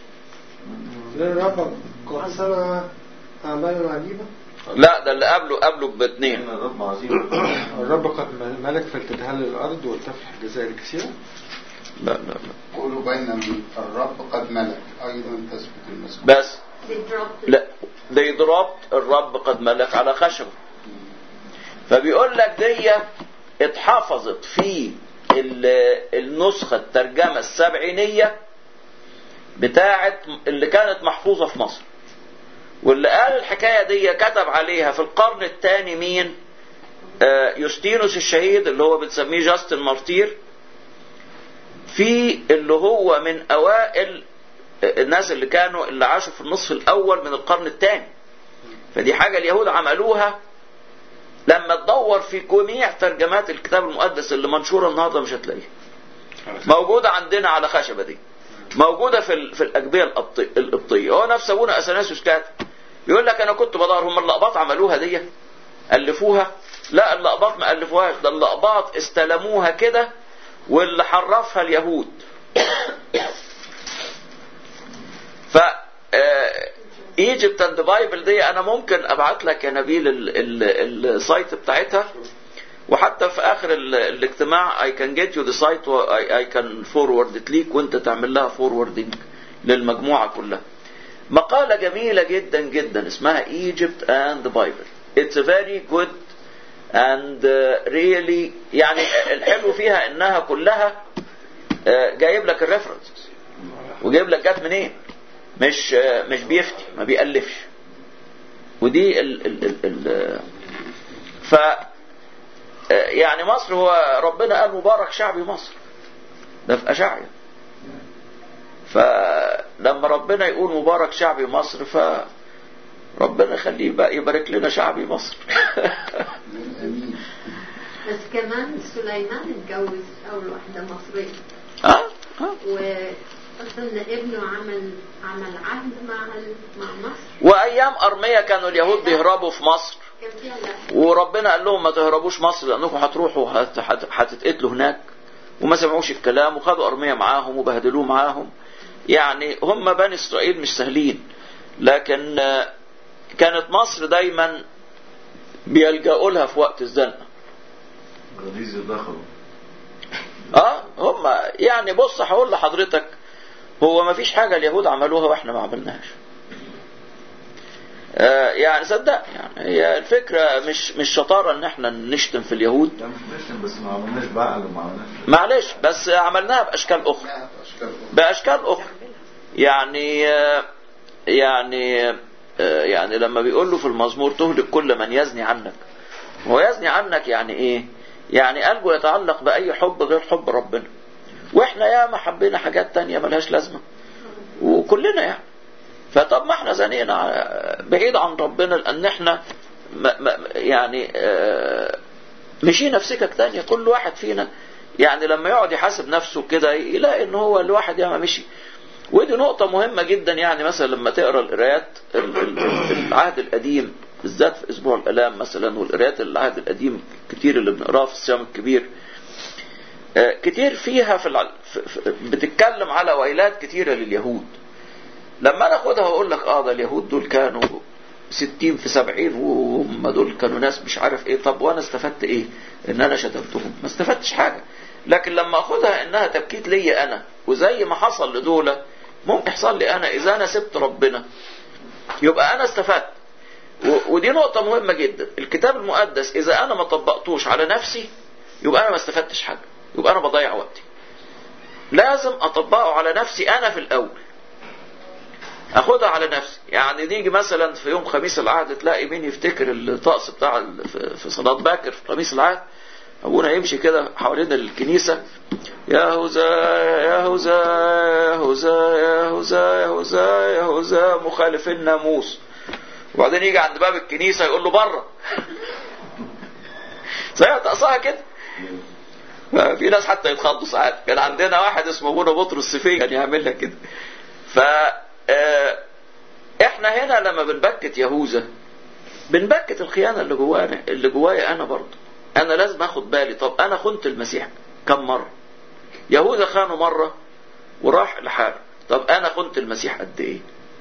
للرب قد صنع أعمالا عجيبة لا ده اللي قبله قبله باثنين إن الرب عظيم الرب قد ملك فلتتهلل الأرض ولتفرح الجزائر الكثيرة لا لا لا قولوا بين الرب قد ملك أيضا تثبت المسكون بس They dropped it. لا دي ضربت الرب قد ملك على خشبه فبيقول لك دي اتحفظت في ال- النسخة الترجمة السبعينية بتاعت اللي كانت محفوظة في مصر واللي قال الحكاية دي كتب عليها في القرن الثاني مين آه، يوستينوس الشهيد اللي هو بنسميه جاستن مارتير في اللي هو من أوائل الناس اللي كانوا اللي عاشوا في النصف الأول من القرن الثاني فدي حاجة اليهود عملوها لما تدور في جميع ترجمات الكتاب المقدس اللي منشورة النهارده مش هتلاقيها موجودة عندنا على خشبة دي موجودة في ال- في الأجبية القبطي- القبطية هو نفس أبونا أثناسيوس كاتب يقول لك أنا كنت بدور هم اللقباط عملوها دي ألفوها لا اللقباط ما ألفوهاش ده اللقباط استلموها كده واللي حرفها اليهود ف ايجيبت اند بايبل دي انا ممكن ابعت لك يا نبيل ال- ال- السايت بتاعتها وحتى في اخر ال- الاجتماع I can get you the site و I, I can forward it ليك وانت تعمل لها forwarding للمجموعة كلها مقالة جميلة جدا جدا اسمها Egypt and the Bible it's a very good and uh, really يعني الحلو فيها انها كلها uh, جايب لك الريفرنسز وجايب لك جت منين مش uh, مش بيفتي ما بيألفش ودي ال ال ال ال ف يعني مصر هو ربنا قال مبارك شعبي مصر ده في أشعيا فلما ربنا يقول مبارك شعبي مصر ف ربنا يخليه بقى يبارك لنا شعبي مصر أمين بس كمان سليمان اتجوز أول واحدة مصرية اه اه وأصلا ابنه عمل عمل عهد مع ال- مع مصر وايام ارميا كانوا اليهود بيهربوا في مصر كان فيها لا وربنا قال لهم ما تهربوش مصر لانكم هتروحوا هت- هت- هتتقتلوا هناك وما سمعوش الكلام وخدوا ارميا معاهم وبهدلوه معاهم يعني هم بني اسرائيل مش سهلين لكن آه، كانت مصر دايما بيلجأوا لها في وقت الزنقه غليظ الدخل اه هم يعني بص هقول لحضرتك هو ما فيش حاجة اليهود عملوها واحنا ما عملناهاش آه يعني صدق يعني هي الفكرة مش مش شطارة ان احنا نشتم في اليهود لا مش نشتم بس ما عملناش بعقل وما عملناش معلش بس عملناها باشكال اخرى لها أشكال أخرى. باشكال اخرى يعني آه، يعني آه، يعني لما بيقول له في المزمور تهلك كل من يزني عنك هو يزني عنك يعني ايه يعني قلبه يتعلق باي حب غير حب ربنا واحنا ياما حبينا حاجات تانية ملهاش لازمة وكلنا يعني فطب ما احنا زنينا ع- بعيد عن ربنا لان احنا ما ما يعني آه، مشينا في سكك تانية كل واحد فينا يعني لما يقعد يحاسب نفسه كده يلاقي ان هو الواحد ياما مشي ودي نقطة مهمة جدا يعني مثلا لما تقرا القرايات ال- ال- ال- العهد القديم بالذات في اسبوع الالام مثلا والقرايات العهد القديم كتير اللي بنقراها في الصيام الكبير آه، كتير فيها في, الع... في... في بتتكلم على ويلات كتيرة لليهود لما انا اخدها واقول لك اه ده اليهود دول كانوا ستين في سبعين وهم دول كانوا ناس مش عارف ايه طب وانا استفدت ايه ان انا شتمتهم ما استفدتش حاجة لكن لما اخدها انها تبكيت ليا انا وزي ما حصل لدول ممكن يحصل لي انا اذا انا سبت ربنا يبقى انا استفدت و- ودي نقطة مهمة جدا الكتاب المقدس اذا انا ما طبقتوش على نفسي يبقى انا ما استفدتش حاجة يبقى انا بضيع وقتي لازم اطبقه على نفسي انا في الاول اخدها على نفسي يعني نيجي مثلا في يوم خميس العهد تلاقي مين يفتكر الطقس بتاع ال- في- في صلاة باكر في خميس العهد ابونا يمشي كده حوالين الكنيسة يهوذا يهوذا يهوذا يهوذا يهوذا يهوذا مخالف الناموس وبعدين يجي عند باب الكنيسة يقول له بره زي طقسها كده في ناس حتى يتخضوا ساعات كان عندنا واحد اسمه ابونا بطرس السفيه كان يعملها كده ف آه، احنا هنا لما بنبكت يهوذا بنبكت الخيانه اللي جوانا اللي جوايا انا برضه انا لازم اخد بالي طب انا خنت المسيح كم مره يهوذا خانه مره وراح لحاله طب انا خنت المسيح قد ايه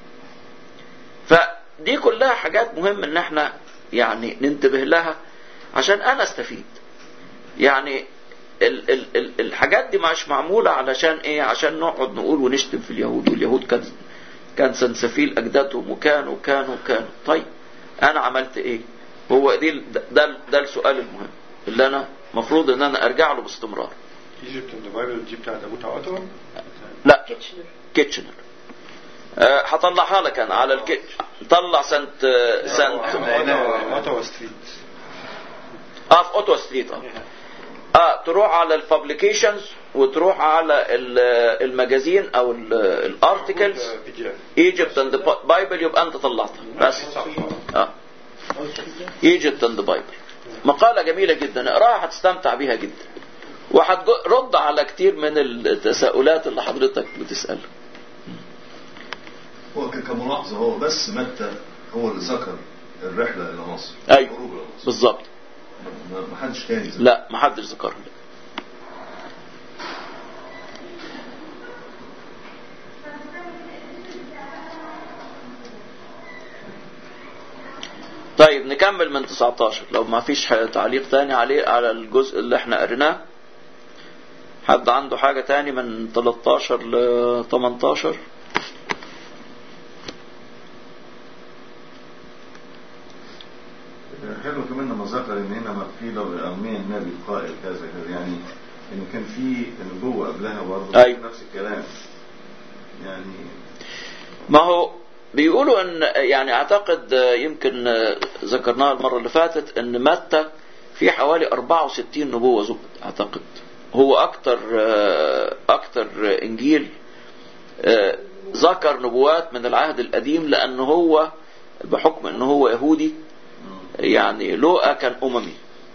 فدي كلها حاجات مهم ان احنا يعني ننتبه لها عشان انا استفيد يعني ال ال ال الحاجات دي مش معمولة علشان ايه عشان نقعد نقول ونشتم في اليهود واليهود كان كان سنسفيل اجدادهم وكانوا وكانوا وكانوا طيب انا عملت ايه هو دي ال- ده ده السؤال المهم اللي انا المفروض ان انا ارجع له باستمرار ايجيبت ان ذا بايبل دي بتاعت ابو تعاطر لا كيتشنر كيتشنر أه هطلعها لك انا على الكيتش طلع سنت سنت اوتاوا ستريت اه في اوتوا ستريت اه اه تروح على الببليكيشنز وتروح على ال- المجازين او الارتكلز بي دي اف ايجيبت اند بايبل يبقى انت طلعتها بس اه ايجيبت اند بايبل مقالة جميلة جدا اقراها هتستمتع بيها جدا وهترد على كتير من التساؤلات اللي حضرتك بتسألها هو ك- كملاحظة هو بس متى هو اللي ذكر الرحلة إلى مصر أيوة. الخروج إلى مصر بالظبط ما ما حدش تاني ذكر. لا محدش ذكرها طيب نكمل من 19 لو ما فيش ح- تعليق تاني عليه على الجزء اللي احنا قريناه حد عنده حاجة تاني من 13 ل 18 حلو كمان لما ذكر ان هنا مقيل لارميا النبي قائل كذا كذا يعني ان كان في نبوه قبلها برضه أيوة. نفس الكلام يعني ما هو بيقولوا ان يعني اعتقد يمكن ذكرناها المره اللي فاتت ان متى في حوالي 64 نبوه ذكرت اعتقد هو اكتر اكتر انجيل ذكر نبوات من العهد القديم لان هو بحكم ان هو يهودي يعني لوقا كان اممي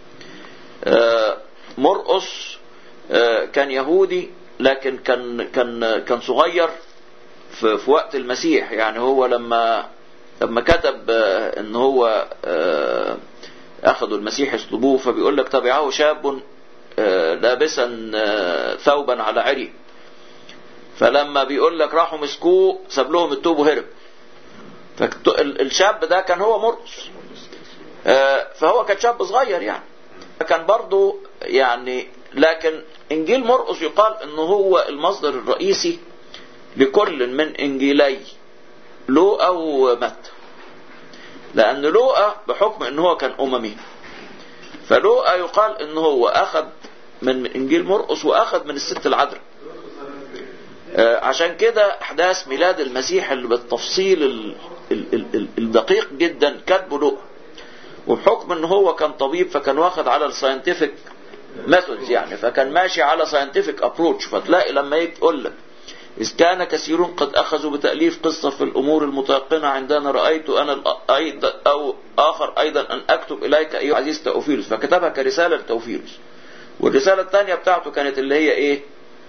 مرقس كان يهودي لكن كان كان كان صغير في, في وقت المسيح يعني هو لما لما كتب آه، ان هو آه، اخذوا المسيح يصلبوه فبيقول لك تبعه شاب آه، لابسا آه، ثوبا على عري فلما بيقول لك راحوا مسكوه ساب لهم التوب وهرب فالشاب ده كان هو مرقس آه، فهو كان شاب صغير يعني فكان برضه يعني لكن انجيل مرقس يقال انه هو المصدر الرئيسي لكل من انجيلي لوقا ومتى لان لوقا بحكم ان هو كان اممي فلوقا يقال ان هو اخذ من انجيل مرقس واخذ من الست العذراء آه، عشان كده احداث ميلاد المسيح اللي بالتفصيل ال- ال- ال- ال- الدقيق جدا كاتبه لوقا وبحكم ان هو كان طبيب فكان واخد على الساينتفك ميثودز يعني فكان ماشي على ساينتفك ابروتش فتلاقي لما يقول لك إذ كان كثيرون قد أخذوا بتأليف قصة في الأمور المتيقنة عندنا رأيت أنا الأ- أيضا أو آخر أيضا أن أكتب إليك أيها العزيز تأوفيلوس فكتبها كرسالة لتوفيلوس والرسالة الثانية بتاعته كانت اللي هي إيه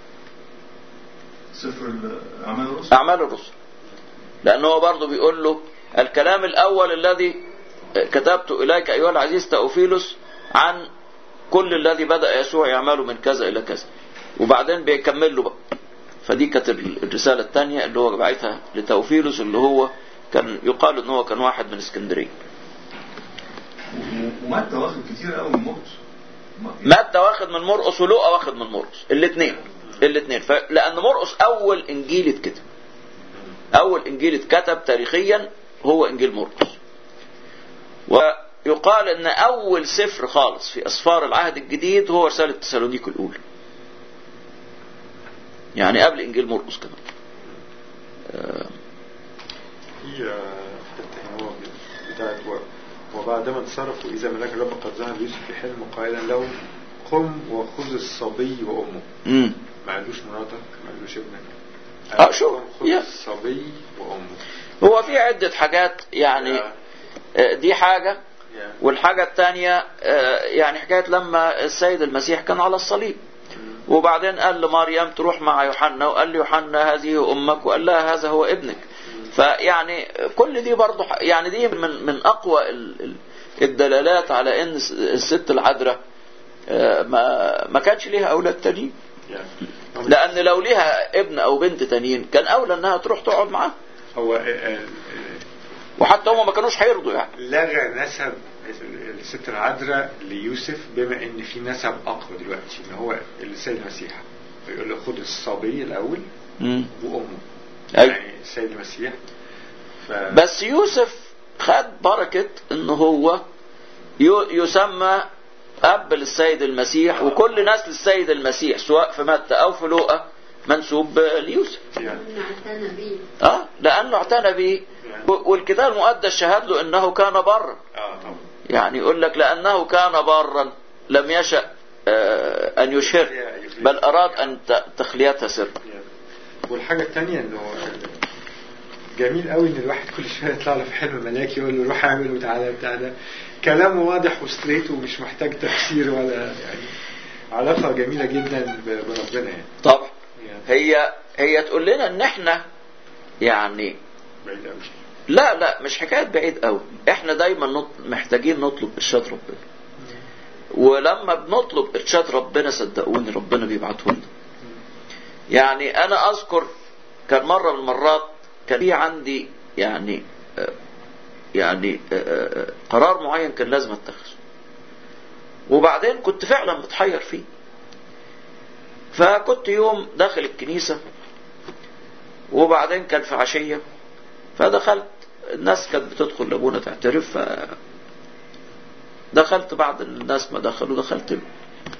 سفر ال- أعمال الرسل أعمال الرسل لأنه هو برضه بيقول له الكلام الأول الذي كتبت إليك أيها العزيز تأوفيلوس عن كل الذي بدأ يسوع يعمله من كذا إلى كذا وبعدين بيكمل له بقى فدي كانت الرسالة الثانية اللي هو بعتها لتوفيلوس اللي هو كان يقال ان هو كان واحد من اسكندرية و- ومتى واخد كتير قوي من مرقس ما- متى واخد من مرقس ولوقا واخد من مرقس الاثنين الاثنين لان مرقس اول انجيل اتكتب اول انجيل اتكتب تاريخيا هو انجيل مرقس ويقال ان اول سفر خالص في اسفار العهد الجديد هو رسالة تسالونيك الاولى يعني قبل انجيل مرقس كمان آه، في آه، حتة هنا هو بتاعت و- وبعدما انصرفوا إذا ملاك الرب قد ظهر يوسف في حلم قائلا له قم وخذ الصبي وأمه امم ما قالوش مراتك ما قالوش ابنك اه شو خد يا. الصبي وامه هو في عدة حاجات يعني آه، دي حاجة والحاجة الثانية آه، يعني حكاية لما السيد المسيح كان على الصليب وبعدين قال لمريم تروح مع يوحنا وقال لي يوحنا هذه أمك وقال لها هذا هو ابنك فيعني كل دي برضه ح- يعني دي من من أقوى ال- ال- الدلالات على إن الس- الست العذراء آه، ما ما كانش ليها أولاد تانيين لأن لو ليها ابن أو بنت تانيين كان أولى إنها تروح تقعد معاه هو آه، آه، وحتى هم ما كانوش هيرضوا يعني لغى نسب الست العذراء ليوسف بما ان في نسب اقوى دلوقتي ان هو السيد المسيح يقول له خد الصبي الاول مم. وامه أيوة. يعني السيد المسيح ف... بس يوسف خد بركة ان هو يو- يسمى اب للسيد المسيح وكل نسل السيد المسيح سواء في متى او في لوقا منسوب ليوسف يعني اعتنى بيه اه لانه اعتنى به و- والكتاب المقدس شهد له انه كان برا اه طبعا يعني يقول لك لانه كان برا لم يشأ آه، ان يشهر بل اراد ان ت- تخليتها سر والحاجة التانية انه جميل قوي ان الواحد كل شوية يطلع له في حلم ملاكي يقول له روح اعمل وتعالى بتاع ده كلامه واضح وستريت ومش محتاج تفسير ولا يعني علاقة جميلة جدا ب- بربنا يعني طبعا يعني هي هي تقول لنا ان احنا يعني بعيد قوي لا لا مش حكاية بعيد قوي احنا دايما نط- محتاجين نطلب ارشاد ربنا ولما بنطلب ارشاد ربنا صدقوني ربنا بيبعته لنا يعني انا اذكر كان مرة من المرات كان في عندي يعني آه، يعني آه، آه، قرار معين كان لازم اتخذه وبعدين كنت فعلا متحير فيه فكنت يوم داخل الكنيسة وبعدين كان في عشية فدخلت الناس كانت بتدخل لابونا تعترف ف دخلت بعد الناس ما دخلوا دخلت له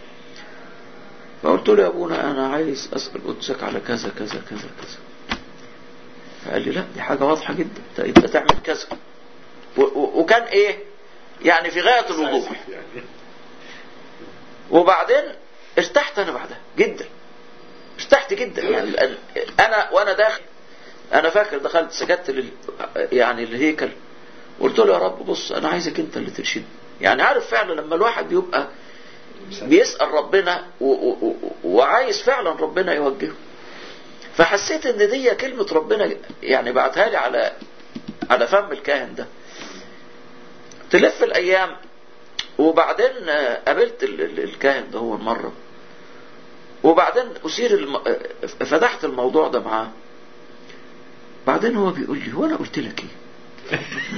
فقلت له يا ابونا انا عايز اسال قدسك على كذا كذا كذا كذا فقال لي لا دي حاجه واضحه جدا انت انت تعمل كذا و- و- وكان ايه يعني في غايه الوضوح يعني وبعدين ارتحت انا بعدها جدا ارتحت جدا يعني لأن انا وانا داخل انا فاكر دخلت سكت لل يعني الهيكل قلت له يا رب بص انا عايزك انت اللي ترشدني يعني عارف فعلا لما الواحد بيبقى بيسأل ربنا و و و وعايز فعلا ربنا يوجهه فحسيت ان دي كلمة ربنا يعني بعتها لي على على فم الكاهن ده تلف الايام وبعدين آه، قابلت ال- ال- الكاهن ده هو مرة وبعدين أثير الم... آه، فتحت الموضوع ده معاه بعدين هو بيقول لي هو أنا قلت لك إيه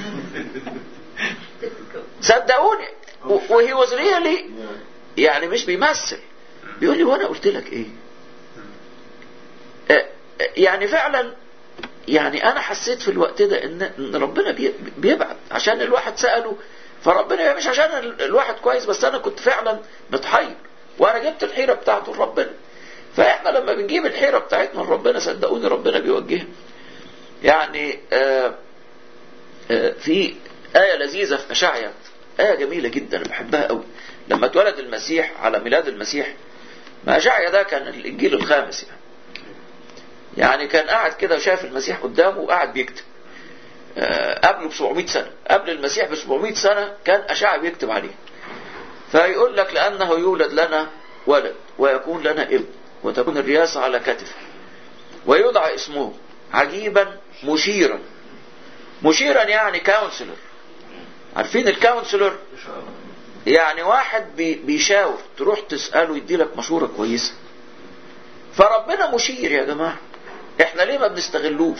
صدقوني وهي واز ريالي يعني مش بيمثل بيقول لي هو أنا قلت لك إيه آه، آه، يعني فعلا يعني انا حسيت في الوقت ده ان ان ربنا بي- بيبعت عشان الواحد ساله فربنا مش عشان ال- الواحد كويس بس انا كنت فعلا متحير وانا جبت الحيره بتاعته لربنا فاحنا لما بنجيب الحيره بتاعتنا لربنا صدقوني ربنا بيوجهنا يعني آه آه في آية لذيذة في أشعيا آية جميلة جدا أنا بحبها قوي لما اتولد المسيح على ميلاد المسيح ما أشعيا ده كان الإنجيل الخامس يعني يعني كان قاعد كده وشاف المسيح قدامه وقاعد بيكتب آه، قبله ب 700 سنة قبل المسيح ب 700 سنة كان أشعة بيكتب عليه فيقول لك لأنه يولد لنا ولد ويكون لنا ابن وتكون الرياسة على كتفه ويدعى اسمه عجيبا مشيرا مشيرا يعني كونسلر عارفين الكونسلر يعني واحد بي بيشاور تروح تسأله يدي لك مشورة كويسة فربنا مشير يا جماعة احنا ليه ما بنستغلوش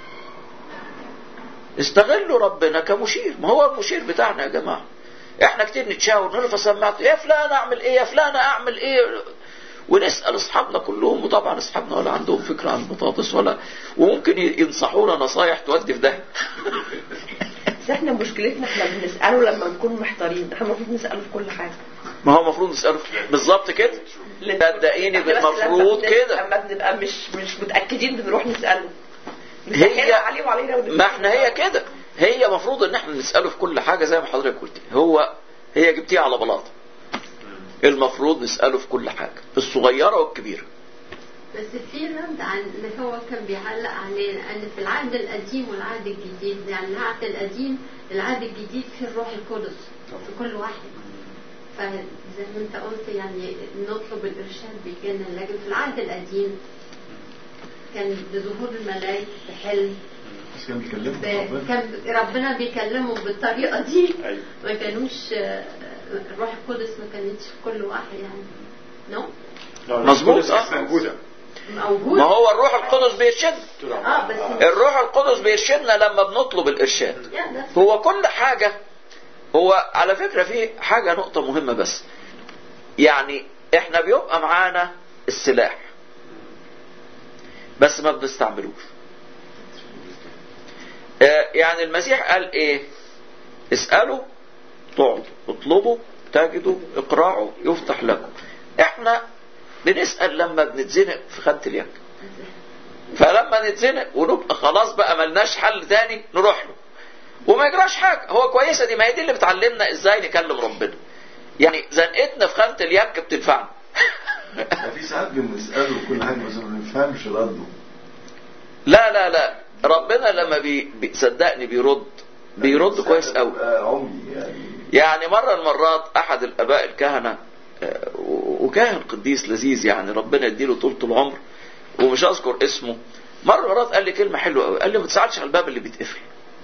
استغلوا ربنا كمشير ما هو المشير بتاعنا يا جماعة احنا كتير نتشاور نقول له فسمعت يا فلان اعمل ايه يا فلان اعمل ايه ونسأل اصحابنا كلهم وطبعا اصحابنا ولا عندهم فكرة عن البطاطس ولا وممكن ينصحونا نصايح تودي في ده بس احنا مشكلتنا احنا بنسأله لما نكون محتارين احنا المفروض نسأله في كل حاجة ما هو المفروض نسأله بالظبط كده صدقيني احنا بس لما المفروض بن- كده لما بنبقى مش مش متأكدين بنروح نسأله هي نسأله عليه وعلينا ونسأله. ما احنا هي كده هي مفروض ان احنا نسأله في كل حاجة زي ما حضرتك قلت هو هي جبتيها على بلاطة المفروض نسأله في كل حاجة في الصغيرة والكبيرة بس في رد عن اللي هو كان بيعلق عليه ان في العهد القديم والعهد الجديد يعني العهد القديم العهد الجديد فيه الروح القدس في كل واحد فزي ما انت قلت يعني نطلب الارشاد بيجينا لكن في العهد القديم كان بظهور الملائكه بحلم بس كان بيكلمه ب- ربنا. كان ربنا بيكلمه بالطريقه دي أيوة. ما كانوش آه، الروح القدس ما كانتش في كل واحد يعني نو مظبوط، آه. موجودة موجود ما هو الروح القدس بيرشدنا اه بس الروح القدس بيرشدنا لما بنطلب الارشاد يا ده هو كل حاجة هو على فكرة في حاجة نقطة مهمة بس يعني احنا بيبقى معانا السلاح بس ما بنستعملوش آه، يعني المسيح قال ايه اسألوا تعطوا اطلبوا تجدوا اقرعوا يفتح لكم احنا بنسأل لما بنتزنق في خانة اليد فلما نتزنق ونبقى خلاص بقى ملناش حل تاني نروح له وما يجراش حاجة هو كويسة دي ما هي دي اللي بتعلمنا ازاي نكلم ربنا يعني زنقتنا في خانة اليك بتنفعنا ده في ساعات بنسأله كل حاجة بس ما بنفهمش رده لا لا لا ربنا لما بي بي- صدقني بيرد بيرد كويس قوي بقى عمي يعني يعني مرة المرات أحد الآباء الكهنة آه، وكاهن قديس لذيذ يعني ربنا يديله طولة العمر ومش أذكر اسمه مرة مرات قال لي كلمة حلوة قوي قال لي ما تساعدش على الباب اللي بيتقفل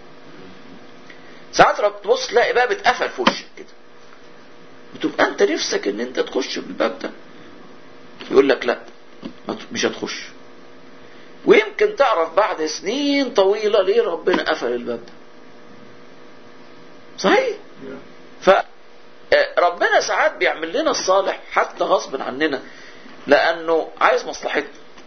ساعات رب تبص تلاقي باب اتقفل في وشك كده بتبقى انت نفسك ان انت تخش بالباب ده يقول لك لا ما ت- مش هتخش ويمكن تعرف بعد سنين طويلة ليه ربنا قفل الباب ده صحيح ف آه، ربنا ساعات بيعمل لنا الصالح حتى غصب عننا لانه عايز مصلحتنا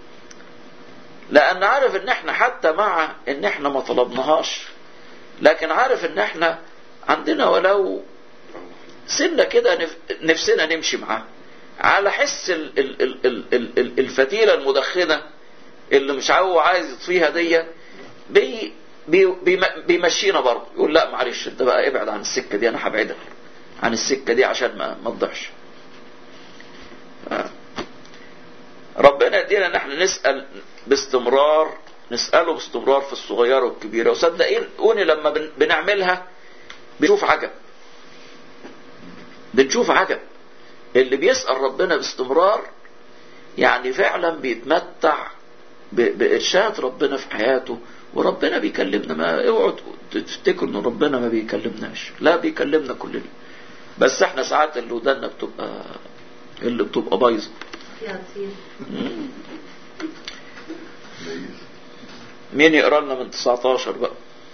لان عارف ان احنا حتى مع ان احنا ما طلبناهاش لكن عارف ان احنا عندنا ولو سنة كده نف- نفسنا نمشي معاه على حس ال- ال- ال- ال- ال- ال- الفتيلة المدخنة اللي مش هو عايز يطفيها دي بي بي بيم- بيمشينا برضه يقول لا معلش انت بقى ابعد عن السكة دي انا هبعدك عن السكة دي عشان ما ما تضيعش آه. ربنا يدينا ان احنا نسأل باستمرار نسأله باستمرار في الصغيرة والكبيرة وصدقوني لما بن- بنعملها بنشوف عجب بنشوف عجب اللي بيسأل ربنا باستمرار يعني فعلا بيتمتع ب- بإرشاد ربنا في حياته وربنا بيكلمنا ما اوعوا تفتكروا ان ربنا ما بيكلمناش لا بيكلمنا كلنا بس احنا ساعات اللي ودنا بتبقى اللي بتبقى بايظه يا طيب مين يقرا لنا من 19 بقى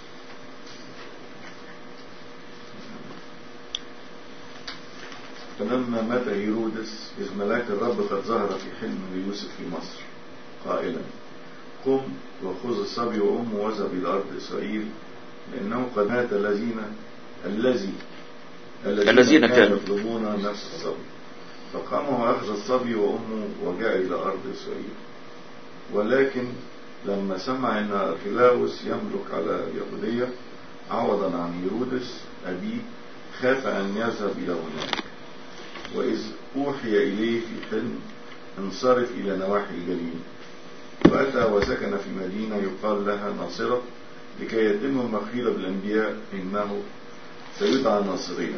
فلما مات هيرودس إذ ملاك الرب قد ظهر في حلم ليوسف في مصر قائلا قم وخذ الصبي وأمه واذهب إلى أرض إسرائيل لأنه قد مات الذين الذي الذين كانوا. يطلبون نفس الصبي فقام وأخذ الصبي وأمه وجاء إلى أرض إسرائيل ولكن لما سمع أن أرخلاوس يملك على اليهودية عوضا عن هيرودس أبيه خاف أن يذهب إلى هناك وإذ أوحي إليه في حلم انصرف إلى نواحي الجليل وأتى وسكن في مدينة يقال لها ناصرة لكي يتم المخيل بالأنبياء إنه سيدعى ناصريا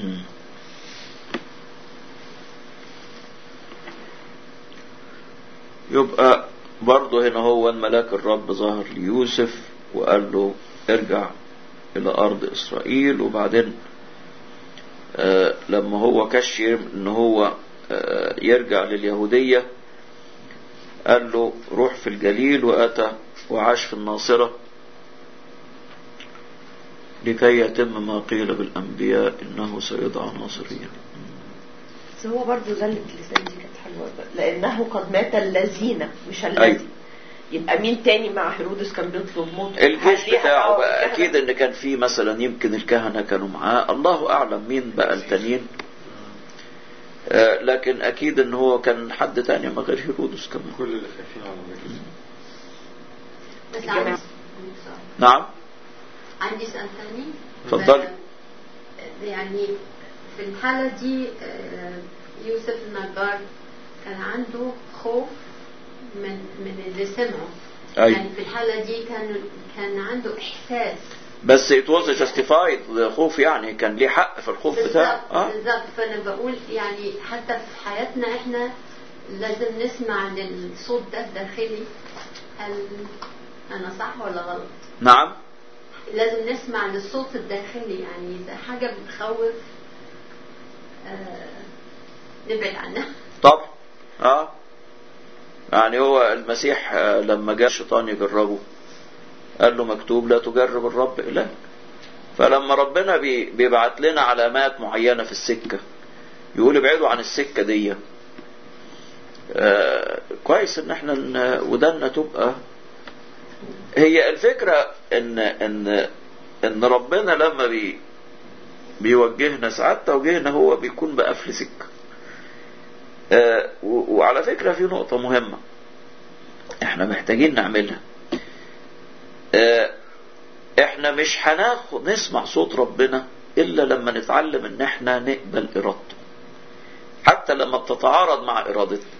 يبقى برضه هنا هو ملاك الرب ظهر ليوسف وقال له ارجع إلى أرض إسرائيل وبعدين آه لما هو كشف إن هو آه يرجع لليهودية قال له روح في الجليل وأتى وعاش في الناصرة لكي يتم ما قيل بالأنبياء إنه سيدعى ناصريا بس هو برضه زلة اللسان دي كانت حلوة لأنه قد مات الذين مش الذي أيوة. يبقى مين تاني مع هيرودس كان بيطلب موت الجيش هل ليها بتاعه دعوة بقى بالكهنة؟ اكيد ان كان في مثلا يمكن الكهنة كانوا معاه الله اعلم مين بقى التانيين آه لكن اكيد ان هو كان حد تاني ما غير هيرودس كمان كل اللي خايفين على الرجل بس الجماعة. عندي نعم عندي سؤال ثاني اتفضلي. ب- يعني في الحالة دي آه، يوسف النجار كان عنده خوف من من اللي سمعوا أيوة. يعني في الحالة دي كان كان عنده إحساس بس it was justified خوف يعني كان ليه حق في الخوف بتاعه بالظبط اه بالظبط فأنا بقول يعني حتى في حياتنا إحنا لازم نسمع للصوت ده الداخلي هل أنا صح ولا غلط؟ نعم لازم نسمع للصوت الداخلي يعني إذا حاجة بتخوف آه نبعد عنها طبعا اه يعني هو المسيح آه، لما جاء الشيطان يجربه قال له مكتوب لا تجرب الرب إلهك فلما ربنا بي- بيبعت لنا علامات معينة في السكة يقول ابعدوا عن السكة دي آه كويس ان احنا ن- ودنا تبقى هي الفكرة ان ان ان ربنا لما بي بيوجهنا ساعات توجيهنا هو بيكون بقفل سكه آه، و- وعلى فكرة في نقطة مهمة احنا محتاجين نعملها آه، احنا مش هناخد نسمع صوت ربنا الا لما نتعلم ان احنا نقبل ارادته حتى لما بتتعارض مع ارادتنا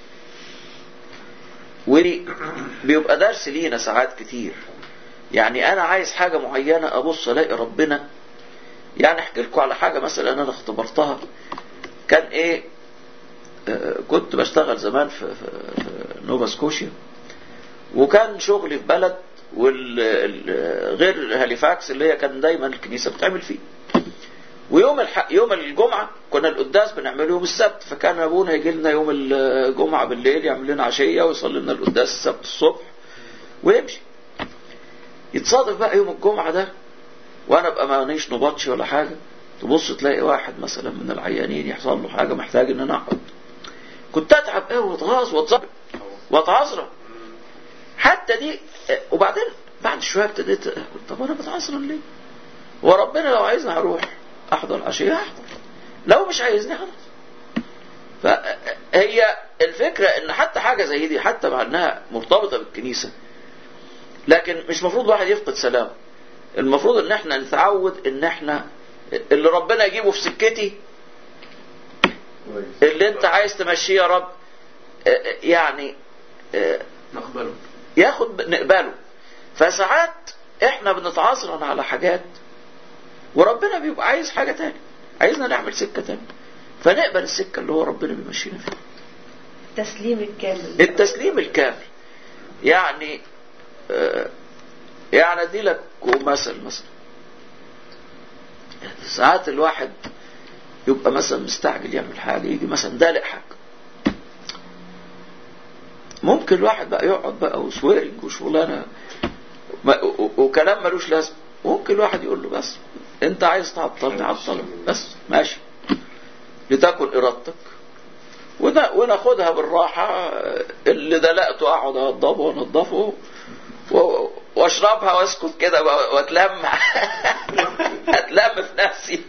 ودي بيبقى درس لينا ساعات كتير يعني انا عايز حاجة معينة ابص الاقي ربنا يعني احكي لكم على حاجة مثلا انا اختبرتها كان ايه آه، كنت بشتغل زمان في, في, في نوفا سكوشيا وكان شغلي في بلد وغير هاليفاكس اللي هي كان دايما الكنيسة بتعمل فيه ويوم الح... يوم الجمعة كنا القداس بنعمله يوم السبت فكان ابونا يجي لنا يوم الجمعة بالليل يعمل لنا عشية ويصلي لنا القداس السبت الصبح ويمشي يتصادف بقى يوم الجمعة ده وانا ابقى مانيش نبطش ولا حاجة تبص تلاقي واحد مثلا من العيانين يحصل له حاجة محتاج ان انا اقعد كنت اتعب قوي واتغاظ واتظبط واتعذرا حتى دي وبعدين بعد شويه ابتديت طب انا بتعذرا ليه؟ وربنا لو عايزني هروح احضر عشيه احضر لو مش عايزني خلاص فهي الفكره ان حتى حاجه زي دي حتى مع انها مرتبطه بالكنيسه لكن مش المفروض الواحد يفقد سلامه المفروض ان احنا نتعود ان احنا اللي ربنا يجيبه في سكتي كويس اللي انت عايز تمشيه يا رب آه، آه، يعني آه، نقبله ياخد نقبله فساعات احنا بنتعذرن على حاجات وربنا بيبقى عايز حاجة تاني عايزنا نعمل سكة تاني فنقبل السكة اللي هو ربنا بيمشينا فيها التسليم الكامل التسليم الكامل يعني آه، يعني ادي لك مثل مثلا ساعات الواحد يبقى مثلا مستعجل يعمل حاجة يجي مثلا دالق حاجة ممكن الواحد بقى يقعد بقى وسويرنج وشغلانة ما- و- و- وكلام ملوش لازمة ممكن الواحد يقول له بس انت عايز تعطلني عطلني بس ماشي لتكن ارادتك ون- وناخدها بالراحة اللي دلقته اقعد انضفه وانضفه و- واشربها واسكت كده و- واتلم اتلم في نفسي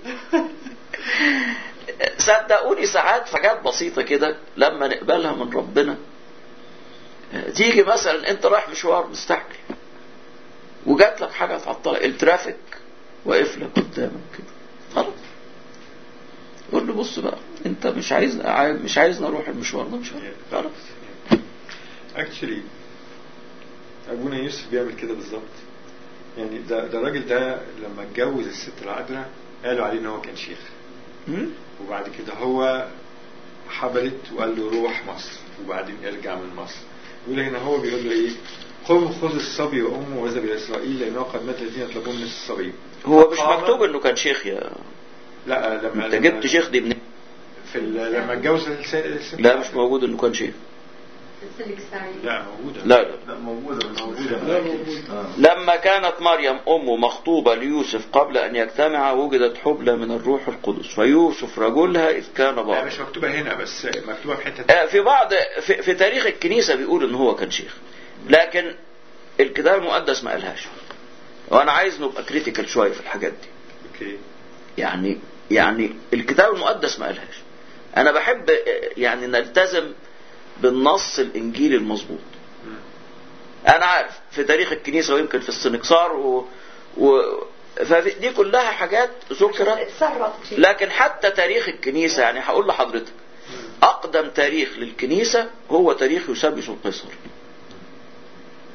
صدقوني ساعات في حاجات بسيطة كده لما نقبلها من ربنا تيجي مثلا انت رايح مشوار مستعجل وجات لك حاجة تعطلك الترافيك واقف لك قدامك كده خلاص قول له بص بقى انت مش عايز مش عايزني اروح المشوار ده مش هروح. خلاص اكشلي ابونا يوسف بيعمل كده بالظبط يعني ده ده الراجل ده لما اتجوز الست العذراء قالوا عليه ان هو كان شيخ مم؟ وبعد كده هو حبلت وقال له روح مصر وبعدين ارجع من مصر يقول هنا هو بيقول له ايه قم خذ الصبي وامه واذهب الى اسرائيل لانه قد مات الذين يطلبون من الصبي هو مش فقام- مكتوب انه كان شيخ يا لا لما انت لما- جبت شيخ دي منين في ال- لما اتجوز الس- الست لا مش موجود انه كان شيخ سلك سعيد لا موجودة لا لا لا موجودة بس موجودة. لا موجودة آه. لما كانت مريم أمه مخطوبة ليوسف قبل أن يجتمع وجدت حبلى من الروح القدس فيوسف رجلها إذ كان لا بار مش مكتوبة هنا بس مكتوبة في حتة آه، في بعض في, في تاريخ الكنيسة بيقول إن هو كان شيخ لكن الكتاب المقدس ما قالهاش وأنا عايز نبقى كريتيكال شوية في الحاجات دي اوكي يعني يعني الكتاب المقدس ما قالهاش أنا بحب آه، يعني نلتزم بالنص الإنجيلي المظبوط انا عارف في تاريخ الكنيسه ويمكن في السنكسار و, و فدي كلها حاجات ذكرت اتصرف شيء لكن حتى تاريخ الكنيسه يعني هقول لحضرتك اقدم تاريخ للكنيسه هو تاريخ يوسابيوس القيصر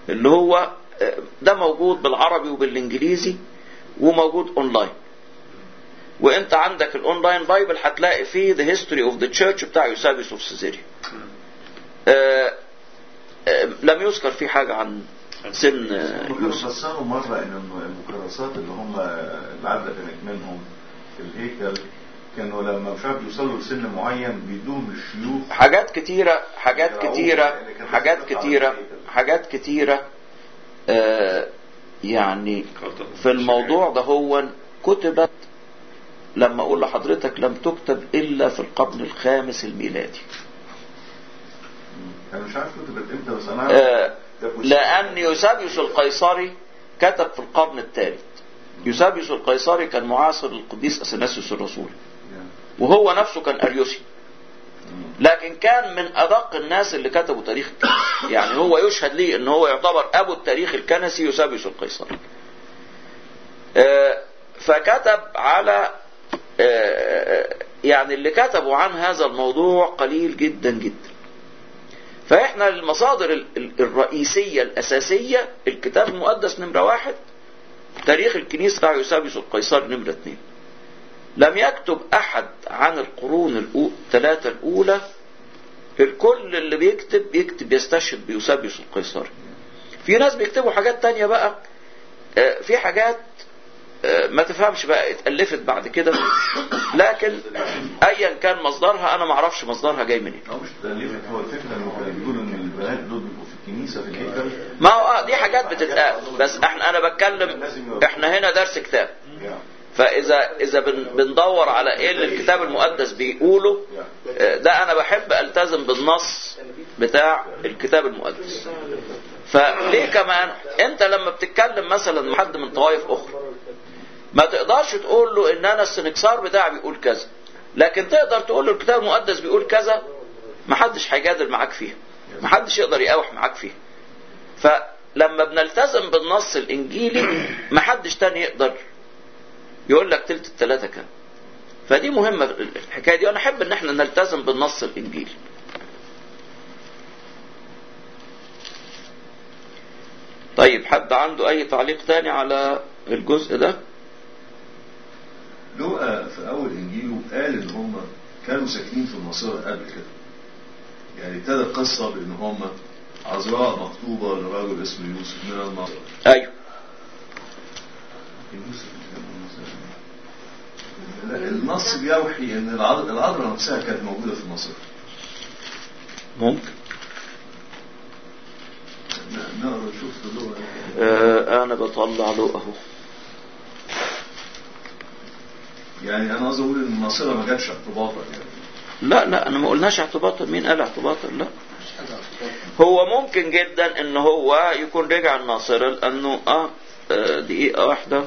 اللي هو آه، ده موجود بالعربي وبالانجليزي وموجود اونلاين وانت عندك الاونلاين بايبل هتلاقي فيه ذا هيستوري اوف ذا تشيرش بتاع يوسابيوس اوف سيزيريا آه، آه، لم يذكر فيه حاجة عن سن آه، كانوا يوسف فسروا مرة ان المكرسات اللي هم العدة كانت منهم في الهيكل كانوا لما مش عارف يوصلوا لسن معين بيدوهم للشيوخ حاجات كتيرة حاجات يقرأوها، كتيرة يعني كانت حاجات بتطلع كتيرة على الهيكل. حاجات كتيرة آه، يعني في الموضوع ده هو كتبت لما اقول لحضرتك لم تكتب الا في القرن الخامس الميلادي انا مش عارف كتبت امتى بس انا عارف آه، ده بوش- لان يوسابيوس القيصري كتب في القرن الثالث يوسابيوس القيصري كان معاصر القديس اثناسيوس الرسول يعني. وهو نفسه كان اريوسي لكن كان من ادق الناس اللي كتبوا تاريخ الكنيسه يعني هو يشهد لي ان هو يعتبر ابو التاريخ الكنسي يوسابيوس القيصري آه، فكتب على آه، يعني اللي كتبوا عن هذا الموضوع قليل جدا جدا فاحنا المصادر ال- ال- الرئيسية الأساسية الكتاب المقدس نمرة واحد تاريخ الكنيسة بتاع يوسابيوس القيصر نمرة اثنين لم يكتب أحد عن القرون الثلاثة الأولى الكل اللي بيكتب بيكتب يستشهد بيوسابيوس القيصري في ناس بيكتبوا حاجات تانية بقى آه، في حاجات آه، ما تفهمش بقى اتألفت بعد كده لكن ايا كان مصدرها انا ما اعرفش مصدرها جاي منين هو مش تأليف هو الفكرة انه كانوا بيقولوا ان البنات دول بيبقوا في الكنيسة في الهيكل ما هو اه دي حاجات بتتقال بس احنا انا بتكلم احنا هنا درس كتاب يعني. فاذا اذا بن بندور على ايه اللي الكتاب المقدس بيقوله آه، ده انا بحب التزم بالنص بتاع الكتاب المقدس فليه كمان انت لما بتتكلم مثلا مع حد من طوائف اخرى ما تقدرش تقول له ان انا السنكسار بتاعي بيقول كذا لكن تقدر تقول له الكتاب المقدس بيقول كذا ما حدش هيجادل معاك فيها ما حدش يقدر يقاوح معاك فيها فلما بنلتزم بالنص الانجيلي ما حدش تاني يقدر يقول لك تلت التلاتة كام فدي مهمة الحكاية دي وانا احب ان احنا نلتزم بالنص الانجيلي طيب حد عنده اي تعليق تاني على الجزء ده لوقا في اول انجيله قال ان هم كانوا ساكنين في الناصره قبل كده يعني ابتدى القصه بان هم عذراء مخطوبه لرجل اسمه يوسف من الناصره ايوه يوسف كان الناصرة. لا، النص بيوحي ان العذ- العذراء نفسها كانت موجوده في الناصره ممكن ن- نقرا نشوف في اللغة آه انا بطلع له اهو يعني انا قصدي اقول ان الناصره ما جاتش اعتباطا يعني لا لا انا ما قلناش اعتباطا مين قال اعتباطا لا هو ممكن جدا ان هو يكون رجع الناصرة لانه اه آه، دقيقة واحدة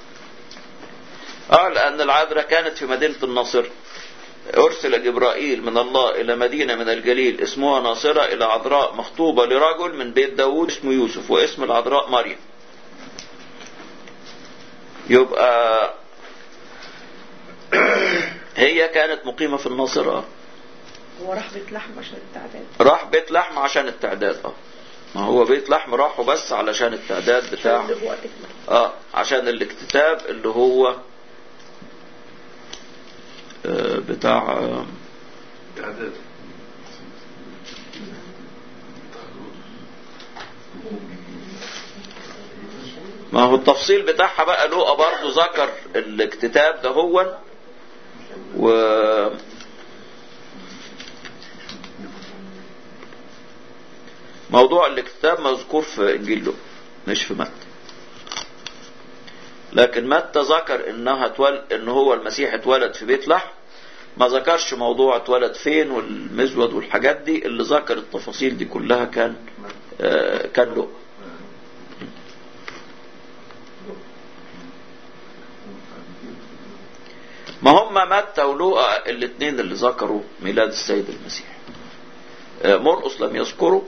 اه لان العذراء كانت في مدينة الناصرة ارسل جبرائيل من الله الى مدينة من الجليل اسمها ناصرة الى عذراء مخطوبة لرجل من بيت داوود اسمه يوسف واسم العذراء مريم يبقى هي كانت مقيمة في الناصرة هو راح بيت لحم عشان التعداد راح بيت لحم عشان التعداد اه ما هو بيت لحم راحوا بس علشان التعداد بتاع عشان النبوة تكمل اه عشان الاكتتاب اللي هو آه بتاع آه تعداد ما هو التفصيل بتاعها بقى لوقا برضه ذكر الاكتتاب ده هو و موضوع الاكتتاب مذكور في انجيل لوقا مش في متى لكن متى ذكر انها تول... ان هو المسيح اتولد في بيت لحم ما ذكرش موضوع اتولد فين والمزود والحاجات دي اللي ذكر التفاصيل دي كلها كان آه كان لوقا ما هم متى ولوقا الاثنين اللي ذكروا ميلاد السيد المسيح آه، مرقس لم يذكره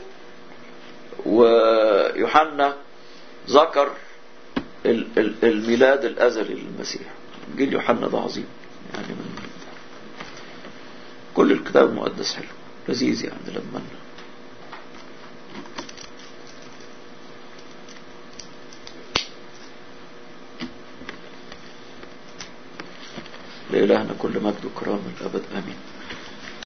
ويوحنا ذكر ال- ال- الميلاد الازلي للمسيح انجيل يوحنا ده عظيم يعني من كل الكتاب المقدس حلو لذيذ يعني لما لإلهنا كل مجد وكرامة الأبد آمين